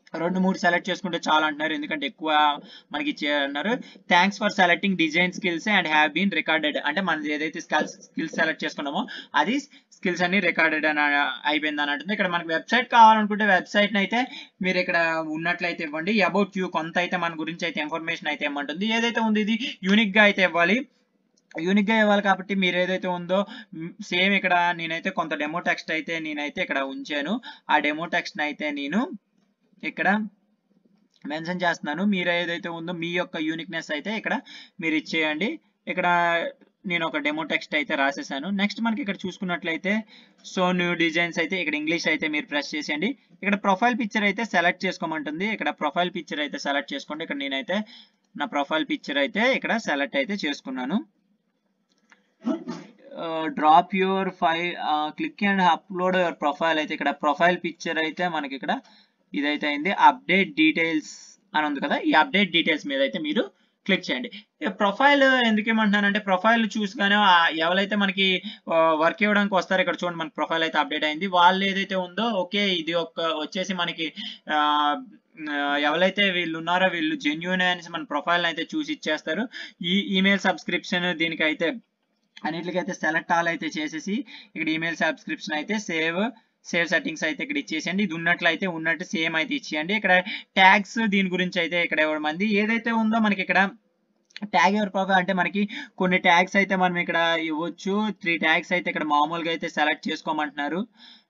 రెండు మూడు సెలెక్ట్ చేసుకుంటే చాలా అంటున్నారు ఎందుకంటే ఎక్కువ మనకి ఇచ్చేయన్నారు thanks for selecting design skills and have been recorded అంటే మనం ఏదైతే స్కిల్స్ స్కిల్స్ సెలెక్ట్ చేసుకున్నామో అది స్కిల్స్ అన్ని రికార్డెడ్ అని అయిపోయింది అని అంటుంది ఇక్కడ మనకి వెబ్సైట్ కావాలనుకుంటే వెబ్సైట్ అయితే మీరు ఇక్కడ ఉన్నట్లయితే ఇవ్వండి అబౌట్ యూ కొంత అయితే మన గురించి అయితే ఇన్ఫర్మేషన్ అయితే ఇవ్వమంటుంది ఏదైతే ఉంది ఇది యూనిక్ గా అయితే ఇవ్వాలి యూనిక్ గా ఇవ్వాలి కాబట్టి మీరు ఏదైతే ఉందో సేమ్ ఇక్కడ నేనైతే కొంత డెమో టెక్స్ట్ అయితే నేనైతే ఇక్కడ ఉంచాను ఆ డెమో టెక్స్ట్ అయితే నేను ఇక్కడ మెన్షన్ చేస్తున్నాను మీరు ఏదైతే ఉందో మీ యొక్క యూనిక్నెస్ అయితే ఇక్కడ మీరు ఇచ్చేయండి ఇక్కడ నేను ఒక డెమో టెక్స్ట్ అయితే రాసేసాను నెక్స్ట్ మనకి ఇక్కడ చూసుకున్నట్లయితే సో న్యూ డిజైన్స్ అయితే ఇక్కడ ఇంగ్లీష్ అయితే మీరు ప్రెస్ చేసేయండి ఇక్కడ ప్రొఫైల్ పిక్చర్ అయితే సెలెక్ట్ చేసుకోమంటుంది ఇక్కడ ప్రొఫైల్ పిక్చర్ అయితే సెలెక్ట్ చేసుకోండి ఇక్కడ నేనైతే నా ప్రొఫైల్ పిక్చర్ అయితే ఇక్కడ సెలెక్ట్ అయితే చేసుకున్నాను drop your file click and upload your profile అయితే ఇక్కడ ప్రొఫైల్ పిక్చర్ అయితే మనకి ఇక్కడ ఇదైతే అయింది అప్డేట్ డీటెయిల్స్ అని ఉంది కదా ఈ అప్డేట్ డీటెయిల్స్ మీద అయితే మీరు క్లిక్ చేయండి ప్రొఫైల్ ఎందుకు ఏమంటున్నానంటే ప్రొఫైల్ చూసుగానే ఎవరైతే మనకి వర్క్ ఇవ్వడానికి వస్తారో ఇక్కడ చూడండి మనకి ప్రొఫైల్ అయితే అప్డేట్ అయింది వాళ్ళు ఏదైతే ఉందో ఓకే ఇది ఒక వచ్చేసి మనకి ఎవరైతే వీళ్ళు ఉన్నారో వీళ్ళు జెన్యున్ అనేసి మన ప్రొఫైల్ అయితే చూసి ఇచ్చేస్తారు ఈ ఈమెయిల్ సబ్స్క్రిప్షన్ దీనికైతే అన్నిటికైతే సెలెక్ట్ ఆల్ అయితే చేసేసి ఇక్కడ ఈమెయిల్ సబ్స్క్రిప్షన్ అయితే సేవ్ సేవ్ సెట్టింగ్స్ అయితే ఇక్కడ ఇచ్చేసేయండి ఇది ఉన్నట్లయితే ఉన్నట్టు సేమ్ అయితే ఇచ్చేయండి ఇక్కడ ట్యాగ్స్ దీని గురించి అయితే ఇక్కడ ఇవ్వడం మంది ఏదైతే ఉందో మనకి ఇక్కడ ట్యాగ్ ఎవరి ప్రొఫైల్ అంటే మనకి కొన్ని ట్యాగ్స్ అయితే మనం ఇక్కడ ఇవ్వచ్చు త్రీ ట్యాగ్స్ అయితే ఇక్కడ మామూలుగా అయితే సెలెక్ట్ చేసుకోమంటున్నారు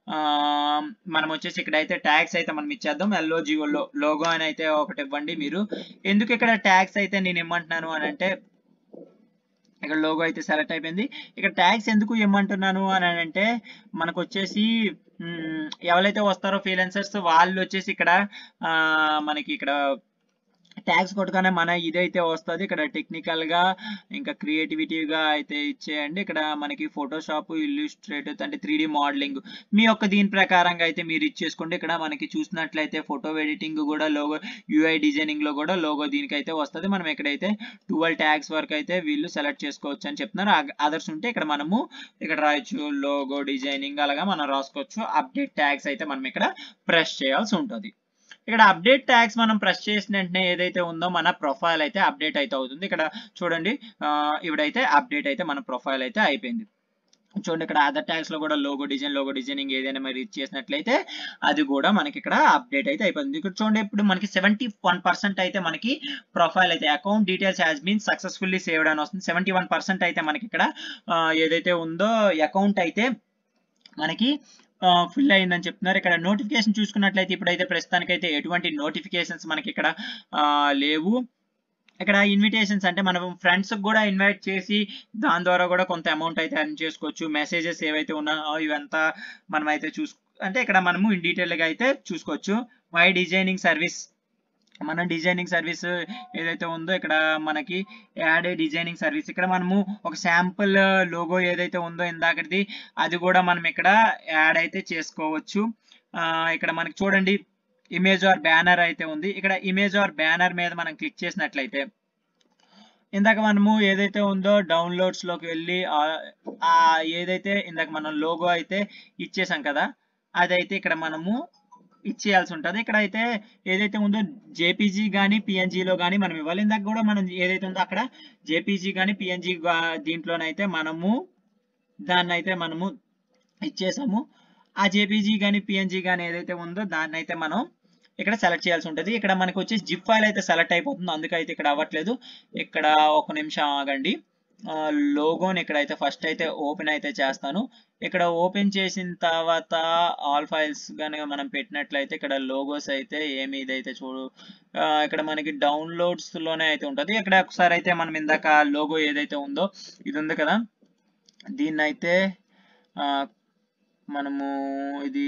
మనం వచ్చేసి ఇక్కడ అయితే ట్యాగ్స్ అయితే మనం ఇచ్చేద్దాం ఎల్లో జియోలో లోగో అని అయితే ఒకటి ఇవ్వండి మీరు ఎందుకు ఇక్కడ ట్యాగ్స్ అయితే నేను ఇమ్మంటున్నాను అని అంటే ఇక్కడ లోగో అయితే సెలెక్ట్ అయిపోయింది ఇక్కడ ట్యాగ్స్ ఎందుకు ఇమ్మంటున్నాను అని అంటే మనకు వచ్చేసి ఎవరైతే వస్తారో ఫ్రీలాన్సర్స్ వాళ్ళు వచ్చేసి ఇక్కడ మనకి ఇక్కడ ట్యాగ్స్ కొట్టగానే మన ఇదైతే వస్తుంది ఇక్కడ టెక్నికల్ గా ఇంకా క్రియేటివిటీగా అయితే ఇచ్చేయండి ఇక్కడ మనకి ఫోటోషాప్ ఇల్లుస్ట్రేటివ్ అంటే త్రీ మోడలింగ్ మీ యొక్క దీని ప్రకారంగా అయితే మీరు ఇచ్చేసుకోండి ఇక్కడ మనకి చూసినట్లయితే ఫోటో ఎడిటింగ్ కూడా లోగో యూఐ డిజైనింగ్ లో కూడా లోగో దీనికైతే వస్తుంది మనం ఎక్కడైతే ట్వెల్వ్ ట్యాగ్స్ వరకు అయితే వీళ్ళు సెలెక్ట్ చేసుకోవచ్చు అని చెప్తున్నారు అదర్స్ ఉంటే ఇక్కడ మనము ఇక్కడ రాయొచ్చు లోగో డిజైనింగ్ అలాగా మనం రాసుకోవచ్చు అప్డేట్ ట్యాగ్స్ అయితే మనం ఇక్కడ ప్రెస్ చేయాల్సి ఉంటుంది ఇక్కడ అప్డేట్ ట్యాగ్స్ మనం ప్రెస్ చేసిన వెంటనే ఏదైతే ఉందో మన ప్రొఫైల్ అయితే అప్డేట్ అయితే అవుతుంది ఇక్కడ చూడండి ఇవిడైతే అప్డేట్ అయితే మన ప్రొఫైల్ అయితే అయిపోయింది చూడండి ఇక్కడ అదర్ ట్యాగ్స్ లో కూడా లోగో డిజైన్ లోగో డిజైనింగ్ ఏదైనా మరి ఇచ్చేసినట్లయితే అది కూడా మనకి ఇక్కడ అప్డేట్ అయితే అయిపోతుంది ఇక్కడ చూడండి ఇప్పుడు మనకి సెవెంటీ వన్ పర్సెంట్ అయితే మనకి ప్రొఫైల్ అయితే account details has been successfully saved అని వస్తుంది సెవెంటీ వన్ పర్సెంట్ అయితే మనకి ఇక్కడ ఏదైతే ఉందో అకౌంట్ అయితే మనకి ఫిల్ అయిందని చెప్తున్నారు ఇక్కడ నోటిఫికేషన్ చూసుకున్నట్లయితే ఇప్పుడైతే ప్రస్తుతానికైతే ఎటువంటి నోటిఫికేషన్స్ మనకి ఇక్కడ లేవు ఇక్కడ ఇన్విటేషన్స్ అంటే మనం ఫ్రెండ్స్ కూడా ఇన్వైట్ చేసి దాని ద్వారా కూడా కొంత అమౌంట్ అయితే ఎర్న్ చేసుకోవచ్చు మెసేజెస్ ఏవైతే ఉన్నాయో ఇవంతా మనం అయితే చూసు అంటే ఇక్కడ మనము ఇన్ డీటెయిల్గా అయితే చూసుకోవచ్చు వై డిజైనింగ్ సర్వీస్ మన డిజైనింగ్ సర్వీస్ ఏదైతే ఉందో ఇక్కడ మనకి యాడ్ డిజైనింగ్ సర్వీస్ ఇక్కడ మనము ఒక శాంపుల్ లోగో ఏదైతే ఉందో ఇందాకది అది కూడా మనం ఇక్కడ యాడ్ అయితే చేసుకోవచ్చు ఇక్కడ మనకి చూడండి ఇమేజ్ ఆర్ బ్యానర్ అయితే ఉంది ఇక్కడ ఇమేజ్ ఆర్ బ్యానర్ మీద మనం క్లిక్ చేసినట్లయితే ఇందాక మనము ఏదైతే ఉందో డౌన్లోడ్స్ లోకి వెళ్ళి ఆ ఏదైతే ఇందాక మనం లోగో అయితే ఇచ్చేసాం కదా అదైతే ఇక్కడ మనము ఇచ్చేయాల్సి ఉంటుంది ఇక్కడ అయితే ఏదైతే ఉందో జేపీజీ కానీ పిఎన్జీలో కానీ మనం ఇవ్వాలి ఇందాక కూడా మనం ఏదైతే ఉందో అక్కడ జేపీజీ కానీ పిఎన్జీ దీంట్లోనైతే మనము దాన్ని అయితే మనము ఇచ్చేసాము ఆ జేపీజీ కానీ పిఎన్జీ కానీ ఏదైతే ఉందో దాన్ని అయితే మనం ఇక్కడ సెలెక్ట్ చేయాల్సి ఉంటుంది ఇక్కడ మనకి వచ్చేసి జిప్ ఫైల్ అయితే సెలెక్ట్ అయిపోతుంది అందుకైతే ఇక్కడ అవ్వట్లేదు ఇక్కడ ఒక నిమిషం ఆగండి లోగోని ఇక్కడైతే ఫస్ట్ అయితే ఓపెన్ అయితే చేస్తాను ఇక్కడ ఓపెన్ చేసిన తర్వాత ఆల్ ఫైల్స్ కనుక మనం పెట్టినట్లయితే ఇక్కడ లోగోస్ అయితే ఏమి ఇదైతే చూడు ఇక్కడ మనకి డౌన్లోడ్స్ లోనే అయితే ఉంటుంది ఇక్కడ ఒకసారి అయితే మనం ఇందాక లోగో ఏదైతే ఉందో ఇది ఉంది కదా దీన్ని అయితే మనము ఇది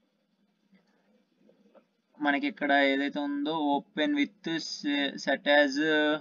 మనకి ఇక్కడ ఏదైతే ఉందో ఓపెన్ విత్ సెట్ యాజ్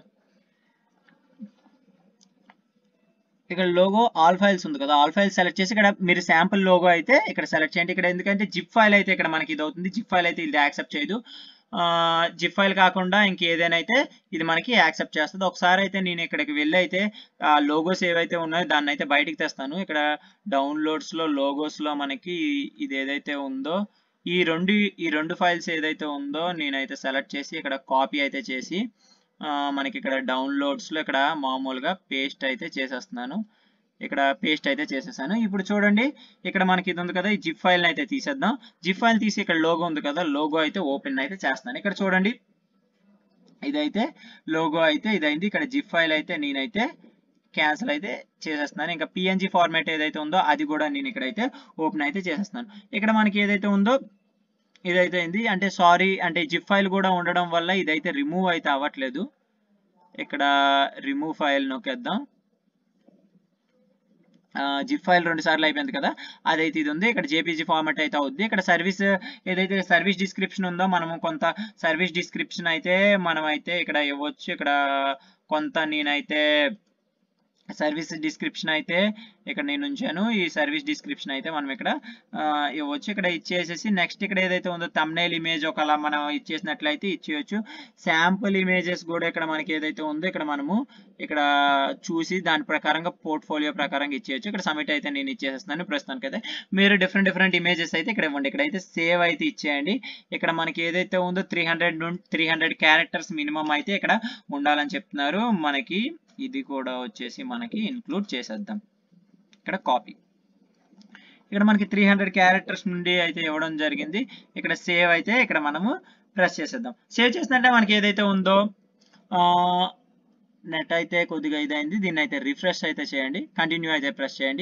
ఇక్కడ లోగో ఆల్ ఫైల్స్ ఉంది కదా ఆల్ ఫైల్స్ సెలెక్ట్ చేసి ఇక్కడ మీరు శాంపుల్ లోగో అయితే ఇక్కడ సెలెక్ట్ చేయండి ఇక్కడ ఎందుకంటే జిప్ ఫైల్ అయితే ఇక్కడ మనకి ఇది అవుతుంది జిప్ ఫైల్ అయితే ఇది యాక్సెప్ట్ చేయదు జిప్ ఫైల్ కాకుండా ఇంకేదైనా అయితే ఇది మనకి యాక్సెప్ట్ చేస్తుంది ఒకసారి అయితే నేను ఇక్కడికి వెళ్ళి అయితే ఆ లోగోస్ ఏవైతే ఉన్నాయో దాన్ని అయితే బయటికి తెస్తాను ఇక్కడ డౌన్లోడ్స్ లో లోగోస్ లో మనకి ఇది ఏదైతే ఉందో ఈ రెండు ఈ రెండు ఫైల్స్ ఏదైతే ఉందో నేనైతే సెలెక్ట్ చేసి ఇక్కడ కాపీ అయితే చేసి ఆ, మనకి ఇక్కడ డౌన్లోడ్స్లో ఇక్కడ మామూలుగా పేస్ట్ అయితే చేసేస్తున్నాను ఇక్కడ పేస్ట్ అయితే చేసేసాను ఇప్పుడు చూడండి ఇక్కడ మనకి ఇది ఉంది కదా ఈ జిప్ ఫైల్ అయితే తీసేద్దాం జిప్ ఫైల్ తీసి ఇక్కడ లోగో ఉంది కదా లోగో అయితే ఓపెన్ అయితే చేస్తాను ఇక్కడ చూడండి ఇదైతే లోగో అయితే ఇదైంది ఇక్కడ జిప్ ఫైల్ అయితే నేనైతే క్యాన్సిల్ అయితే చేసేస్తున్నాను ఇంకా పిఎన్జి ఫార్మాట్ ఏదైతే ఉందో అది కూడా నేను ఇక్కడైతే ఓపెన్ అయితే చేసేస్తున్నాను ఇక్కడ మనకి ఏదైతే ఉందో ఇదైతే అయింది అంటే సారీ అంటే జిప్ ఫైల్ కూడా ఉండడం వల్ల ఇదైతే రిమూవ్ అయితే అవ్వట్లేదు ఇక్కడ రిమూవ్ ఫైల్ నొక్కేద్దాం జిప్ ఫైల్ రెండు సార్లు అయిపోయింది కదా అదైతే ఇది ఉంది ఇక్కడ జేపీజీ ఫార్మాట్ అయితే అవుద్ది ఇక్కడ సర్వీస్ ఏదైతే సర్వీస్ డిస్క్రిప్షన్ ఉందో మనము కొంత సర్వీస్ డిస్క్రిప్షన్ అయితే మనం అయితే ఇక్కడ ఇవ్వచ్చు ఇక్కడ కొంత నేనైతే సర్వీస్ డిస్క్రిప్షన్ అయితే ఇక్కడ నేను ఉంచాను ఈ సర్వీస్ డిస్క్రిప్షన్ అయితే మనం ఇక్కడ ఆ, ఇవ్వచ్చు ఇక్కడ ఇచ్చేసేసి నెక్స్ట్ ఇక్కడ ఏదైతే ఉందో తమ్నైల్ ఇమేజ్ ఒకలా మనం ఇచ్చేసినట్లయితే ఇచ్చేయచ్చు శాంపుల్ ఇమేజెస్ కూడా ఇక్కడ మనకి ఏదైతే ఉందో ఇక్కడ మనము ఇక్కడ చూసి దాని ప్రకారంగా పోర్ట్ఫోలియో ప్రకారంగా ఇచ్చేయచ్చు ఇక్కడ సబ్మిట్ అయితే నేను ఇచ్చేసేస్తున్నాను ప్రస్తుతానికి అయితే మీరు డిఫరెంట్ డిఫరెంట్ ఇమేజెస్ అయితే ఇక్కడ ఇవ్వండి ఇక్కడ అయితే సేవ్ అయితే ఇచ్చేయండి ఇక్కడ మనకి ఏదైతే ఉందో three hundred three hundred characters minimum అయితే ఇక్కడ ఉండాలని చెప్తున్నారు మనకి ఇది కూడా వచ్చేసి మనకి ఇంక్లూడ్ చేసేద్దాం ఇక్కడ కాపీ ఇక్కడ మనకి త్రీ హండ్రెడ్ క్యారెక్టర్స్ నుండి అయితే ఇవ్వడం జరిగింది ఇక్కడ సేవ్ అయితే ఇక్కడ మనము ప్రెస్ చేసేద్దాం సేవ్ చేసినట్టే మనకి ఏదైతే ఉందో నెట్ అయితే కొద్దిగా ఇదైంది దీన్ని అయితే రిఫ్రెష్ అయితే చేయండి కంటిన్యూ అయితే ప్రెస్ చేయండి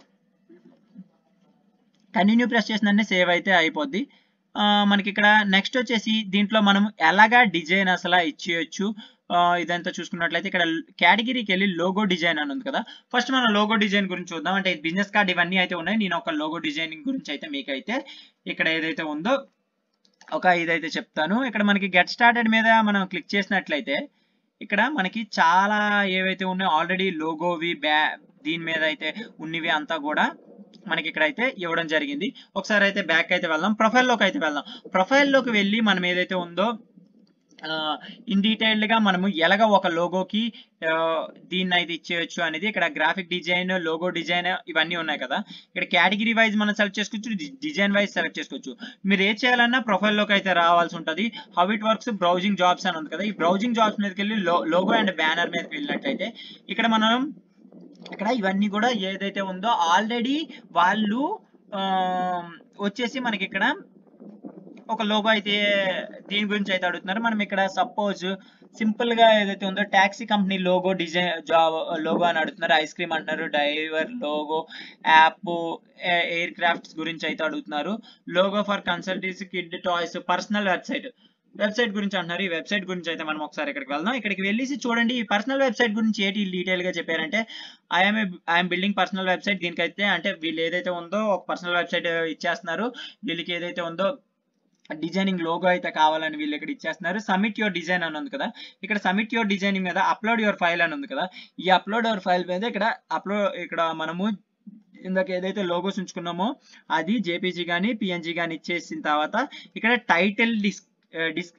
కంటిన్యూ ప్రెస్ చేసినట్టే సేవ్ అయితే అయిపోద్ది ఆ, మనకి ఇక్కడ నెక్స్ట్ వచ్చేసి దీంట్లో మనం ఎలాగా డిజైన్ అసలు ఇచ్చేయచ్చు ఆ, ఇదంతా చూసుకున్నట్లయితే ఇక్కడ కేటగిరీకి వెళ్ళి లోగో డిజైన్ అని ఉంది కదా ఫస్ట్ మనం లోగో డిజైన్ గురించి చూద్దాం అంటే బిజినెస్ కార్డ్ ఇవన్నీ అయితే ఉన్నాయి నేను ఒక లోగో డిజైనింగ్ గురించి అయితే మీకైతే ఇక్కడ ఏదైతే ఉందో ఒక ఇదైతే చెప్తాను ఇక్కడ మనకి గెట్ స్టార్టెడ్ మీద మనం క్లిక్ చేసినట్లయితే ఇక్కడ మనకి చాలా ఏవైతే ఉన్నాయో ఆల్రెడీ లోగోవి బ్యా దీని మీద అయితే ఉన్నవి అంతా కూడా మనకి ఇక్కడ అయితే ఇవ్వడం జరిగింది ఒకసారి అయితే బ్యాక్ అయితే వెళ్దాం ప్రొఫైల్లోకి అయితే వెళ్దాం ప్రొఫైల్లోకి వెళ్ళి మనం ఏదైతే ఉందో ఇన్ డీటెయిల్డ్ గా మనము ఎలాగ ఒక లోగోకి దీన్ని అయితే ఇచ్చేయచ్చు అనేది ఇక్కడ గ్రాఫిక్ డిజైన్ లోగో డిజైన్ ఇవన్నీ ఉన్నాయి కదా ఇక్కడ కేటగిరీ వైజ్ మనం సెలెక్ట్ చేసుకోవచ్చు డిజైన్ వైజ్ సెలెక్ట్ చేసుకోవచ్చు మీరు ఏ చేయాలన్నా ప్రొఫైల్ లోకి అయితే రావాల్సి ఉంటుంది how it works browsing jobs అని ఉంది కదా ఈ బ్రౌజింగ్ జాబ్స్ మీదకి వెళ్ళి లోగో అండ్ బ్యానర్ మీదకి వెళ్ళినట్లయితే ఇక్కడ మనం ఇక్కడ ఇవన్నీ కూడా ఏదైతే ఉందో ఆల్రెడీ వాళ్ళు ఆ, వచ్చేసి మనకి ఇక్కడ ఒక లోగో అయితే దీని గురించి అయితే అడుగుతున్నారు మనం ఇక్కడ సపోజ్ సింపుల్ గా ఏదైతే ఉందో taxi company logo design job logo అని అడుగుతున్నారు ఐస్ క్రీమ్ అంటున్నారు driver logo app aircrafts గురించి అయితే అడుగుతున్నారు logo for consultancy kid toys personal website website గురించి అంటున్నారు ఈ వెబ్సైట్ గురించి అయితే మనం ఒకసారి ఇక్కడికి వెళ్దాం ఇక్కడికి వెళ్ళేసి చూడండి ఈ పర్సనల్ వెబ్సైట్ గురించి ఏంటి డీటెయిల్ గా చెప్పారంటే I'm I'm building personal website దీనికైతే అంటే వీళ్ళు ఏదైతే ఉందో ఒక పర్సనల్ వెబ్సైట్ ఇచ్చేస్తున్నారు వీళ్ళకి ఏదైతే ఉందో డిజైనింగ్ లోగో అయితే కావాలని వీళ్ళు ఇక్కడ ఇచ్చేస్తున్నారు సబ్మిట్ యువర్ డిజైన్ అని ఉంది కదా ఇక్కడ సబ్మిట్ యువర్ డిజైనింగ్ మీద అప్లోడ్ యువర్ ఫైల్ అని ఉంది కదా ఈ అప్లోడ్ యువర్ ఫైల్ మీద ఇక్కడ అప్లోడ్ ఇక్కడ మనము ఇందాక ఏదైతే లోగోస్ ఉంచుకున్నామో అది జేపీజీ కానీ పిఎన్జీ కానీ ఇచ్చేసిన తర్వాత ఇక్కడ టైటిల్ డిస్ డిస్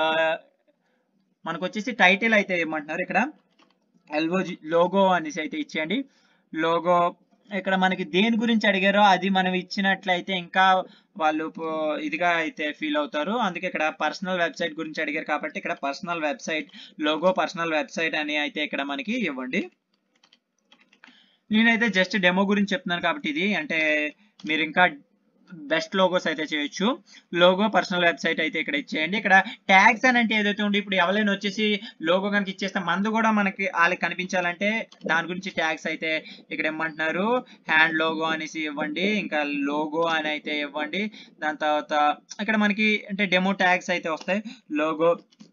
మనకు వచ్చేసి టైటిల్ అయితే ఏమంటున్నారు ఇక్కడ ఎల్ఓజి లోగో అనేసి అయితే ఇచ్చేయండి లోగో ఇక్కడ మనకి దేని గురించి అడిగారో అది మనం ఇచ్చినట్లయితే ఇంకా వాళ్ళు పో- ఇదిగా అయితే ఫీల్ అవుతారు అందుకే ఇక్కడ పర్సనల్ వెబ్సైట్ గురించి అడిగారు కాబట్టి ఇక్కడ personal website logo personal website అని అయితే ఇక్కడ మనకి ఇవ్వండి నేనైతే జస్ట్ డెమో గురించి చెప్తున్నాను కాబట్టి ఇది అంటే మీరు ఇంకా బెస్ట్ లోగోస్ అయితే చేయొచ్చు లోగో పర్సనల్ వెబ్సైట్ అయితే ఇక్కడ ఇచ్చేయండి ఇక్కడ ట్యాగ్స్ అని అంటే ఏదైతే ఉండి ఇప్పుడు ఎవరైనా వచ్చేసి లోగో కనుక ఇచ్చేస్తే మందు కూడా మనకి వాళ్ళకి కనిపించాలంటే దాని గురించి ట్యాగ్స్ అయితే ఇక్కడ ఇమ్మంటున్నారు హ్యాండ్ లోగో అనేసి ఇవ్వండి ఇంకా లోగో అని అయితే ఇవ్వండి దాని తర్వాత ఇక్కడ మనకి అంటే డెమో ట్యాగ్స్ అయితే వస్తాయి లోగో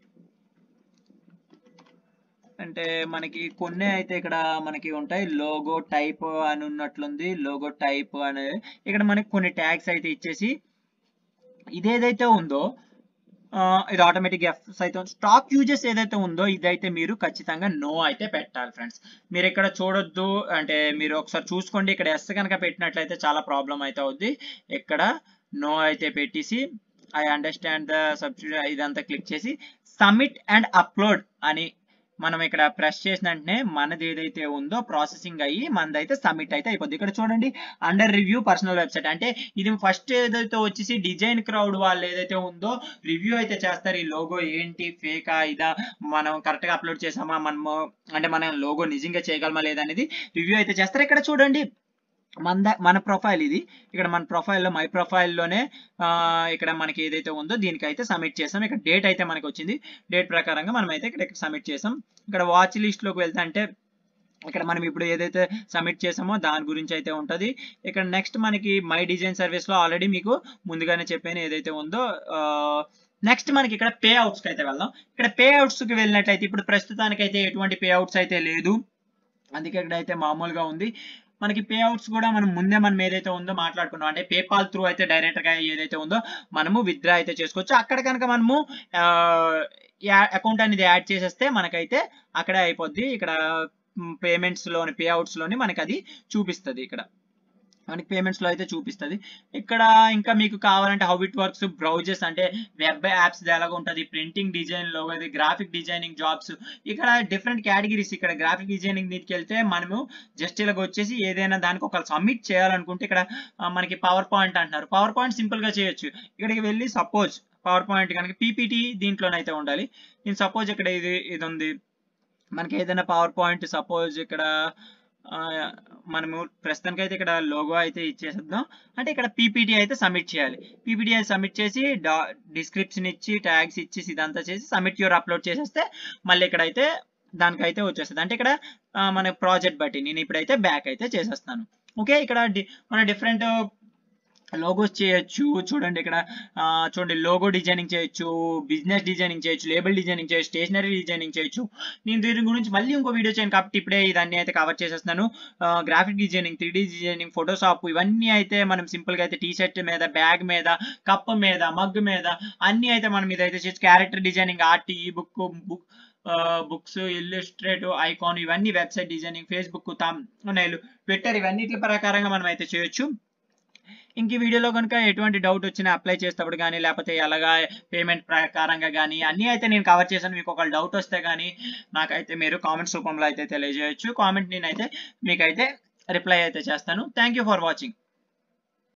అంటే మనకి కొన్ని అయితే ఇక్కడ మనకి ఉంటాయి లోగో టైప్ అని ఉన్నట్లుంది లోగో టైప్ అనేది ఇక్కడ మనకి కొన్ని ట్యాగ్స్ అయితే ఇచ్చేసి ఇదేదైతే ఉందో ఆ, ఇది ఆటోమేటిక్ ఎఫ్స్ అయితే స్టాక్ యూజెస్ ఏదైతే ఉందో ఇదైతే మీరు ఖచ్చితంగా నో అయితే పెట్టాలి ఫ్రెండ్స్ మీరు ఇక్కడ చూడొద్దు అంటే మీరు ఒకసారి చూసుకోండి ఇక్కడ ఎస్ కనుక పెట్టినట్లయితే చాలా ప్రాబ్లం అయితే అవుద్ది ఇక్కడ నో అయితే పెట్టేసి ఐ అండర్స్టాండ్ ద సబ్స్టిట్యూట్ ఇదంతా క్లిక్ చేసి సబ్మిట్ అండ్ అప్లోడ్ అని మనం ఇక్కడ ప్రెస్ చేసిన వెంటనే మనది ఏదైతే ఉందో ప్రాసెసింగ్ అయ్యి మనదైతే సబ్మిట్ అయితే అయిపోద్ది ఇక్కడ చూడండి అండర్ రివ్యూ పర్సనల్ వెబ్సైట్ అంటే ఇది ఫస్ట్ ఏదైతే వచ్చేసి డిజైన్ క్రౌడ్ వాళ్ళు ఏదైతే ఉందో రివ్యూ అయితే చేస్తారు ఈ లోగో ఏంటి ఫేకా ఇదా మనం కరెక్ట్ గా అప్లోడ్ చేసామా మనము అంటే మనం లోగో నిజంగా చేయగలమా లేదా అనేది రివ్యూ అయితే చేస్తారు ఇక్కడ చూడండి మన మన ప్రొఫైల్ ఇది ఇక్కడ మన ప్రొఫైల్లో మై ప్రొఫైల్లోనే ఇక్కడ మనకి ఏదైతే ఉందో దీనికి అయితే సబ్మిట్ చేసాం ఇక్కడ డేట్ అయితే మనకి వచ్చింది డేట్ ప్రకారంగా మనం అయితే ఇక్కడ సబ్మిట్ చేసాం ఇక్కడ వాచ్ లిస్ట్ లోకి వెళ్తే అంటే ఇక్కడ మనం ఇప్పుడు ఏదైతే సబ్మిట్ చేసామో దాని గురించి అయితే ఉంటుంది ఇక్కడ నెక్స్ట్ మనకి మై డిజైన్ సర్వీస్ లో ఆల్రెడీ మీకు ముందుగానే చెప్పాను ఏదైతే ఉందో నెక్స్ట్ మనకి ఇక్కడ పే అవుట్స్ కి అయితే వెళ్దాం ఇక్కడ పే అవుట్స్ కి వెళ్ళినట్లయితే ఇప్పుడు ప్రస్తుతానికి అయితే ఎటువంటి పే అవుట్స్ అయితే లేదు అందుకే ఇక్కడ అయితే మామూలుగా ఉంది మనకి పే అవుట్స్ కూడా మనం ముందే మనం ఏదైతే ఉందో మాట్లాడుకున్నాం అంటే పేపాల్ త్రూ అయితే డైరెక్ట్ గా ఏదైతే ఉందో మనము విత్డ్రా అయితే చేసుకోవచ్చు అక్కడ కనుక మనము అకౌంట్ అనేది యాడ్ చేసేస్తే మనకైతే అక్కడే అయిపోద్ది ఇక్కడ పేమెంట్స్ లోని పే అవుట్స్ లోని మనకి అది చూపిస్తుంది ఇక్కడ మనకి పేమెంట్స్ లో అయితే చూపిస్తుంది ఇక్కడ ఇంకా మీకు కావాలంటే హౌ ఇట్ వర్క్స్ బ్రౌజెస్ అంటే వెబ్ యాప్స్ ఎలాగ ఉంటుంది ప్రింటింగ్ డిజైన్ లో అది గ్రాఫిక్ డిజైనింగ్ జాబ్స్ ఇక్కడ డిఫరెంట్ కేటగిరీస్ ఇక్కడ గ్రాఫిక్ డిజైనింగ్ మీదకి వెళ్తే మనము జస్ట్ ఇలాగ వచ్చేసి ఏదైనా దానికి ఒక సబ్మిట్ చేయాలనుకుంటే ఇక్కడ మనకి పవర్ పాయింట్ అంటున్నారు పవర్ పాయింట్ సింపుల్ గా చేయొచ్చు ఇక్కడికి వెళ్ళి సపోజ్ పవర్ పాయింట్ కనుక పీపీటీ దీంట్లోనైతే ఉండాలి నేను సపోజ్ ఇక్కడ ఇది ఇది ఉంది మనకి ఏదైనా పవర్ పాయింట్ సపోజ్ ఇక్కడ మనము ప్రస్తుతానికి అయితే ఇక్కడ లోగో అయితే ఇచ్చేసేద్దాం అంటే ఇక్కడ పీపీటీ అయితే సబ్మిట్ చేయాలి పీపీటీ అయితే సబ్మిట్ చేసి డిస్క్రిప్షన్ ఇచ్చి ట్యాగ్స్ ఇచ్చేసి ఇదంతా చేసి సబ్మిట్ యూర్ అప్లోడ్ చేసేస్తే మళ్ళీ ఇక్కడ అయితే దానికైతే వచ్చేస్తుంది అంటే ఇక్కడ మన ప్రాజెక్ట్ బట్టి నేను ఇప్పుడైతే బ్యాక్ అయితే చేసేస్తాను ఓకే ఇక్కడ మన డిఫరెంట్ లోగోస్ చేయొచ్చు చూడండి ఇక్కడ చూడండి లోగో డిజైనింగ్ చేయొచ్చు బిజినెస్ డిజైనింగ్ చేయొచ్చు లేబుల్ డిజైనింగ్ చేయొచ్చు స్టేషనరీ డిజైనింగ్ చేయొచ్చు నేను దీని గురించి మళ్ళీ ఇంకో వీడియో చేయను కాబట్టి ఇప్పుడే ఇదన్నీ అయితే కవర్ చేసేస్తున్నాను graphic designing three designing Photoshop ఇవన్నీ అయితే మనం సింపుల్ గా అయితే టీ షర్ట్ మీద బ్యాగ్ మీద కప్ మీద మగ్ మీద అన్ని అయితే మనం ఇదైతే చేయొచ్చు character designing art ebook book books illustrative icon ఇవన్నీ వెబ్సైట్ డిజైనింగ్ ఫేస్బుక్ తమ్ ట్విట్టర్ ఇవన్నిటి ప్రకారంగా మనం అయితే చేయొచ్చు ఇంక ఈ వీడియోలో కనుక ఎటువంటి డౌట్ వచ్చినా అప్లై చేసేటప్పుడు కానీ లేకపోతే ఎలాగా పేమెంట్ ప్రకారంగా కానీ అన్నీ అయితే నేను కవర్ చేశాను మీకు ఒక డౌట్ వస్తే కానీ నాకైతే మీరు కామెంట్స్ రూపంలో అయితే తెలియజేయచ్చు కామెంట్ నేనైతే మీకైతే రిప్లై అయితే చేస్తాను థ్యాంక్ ఫర్ వాచింగ్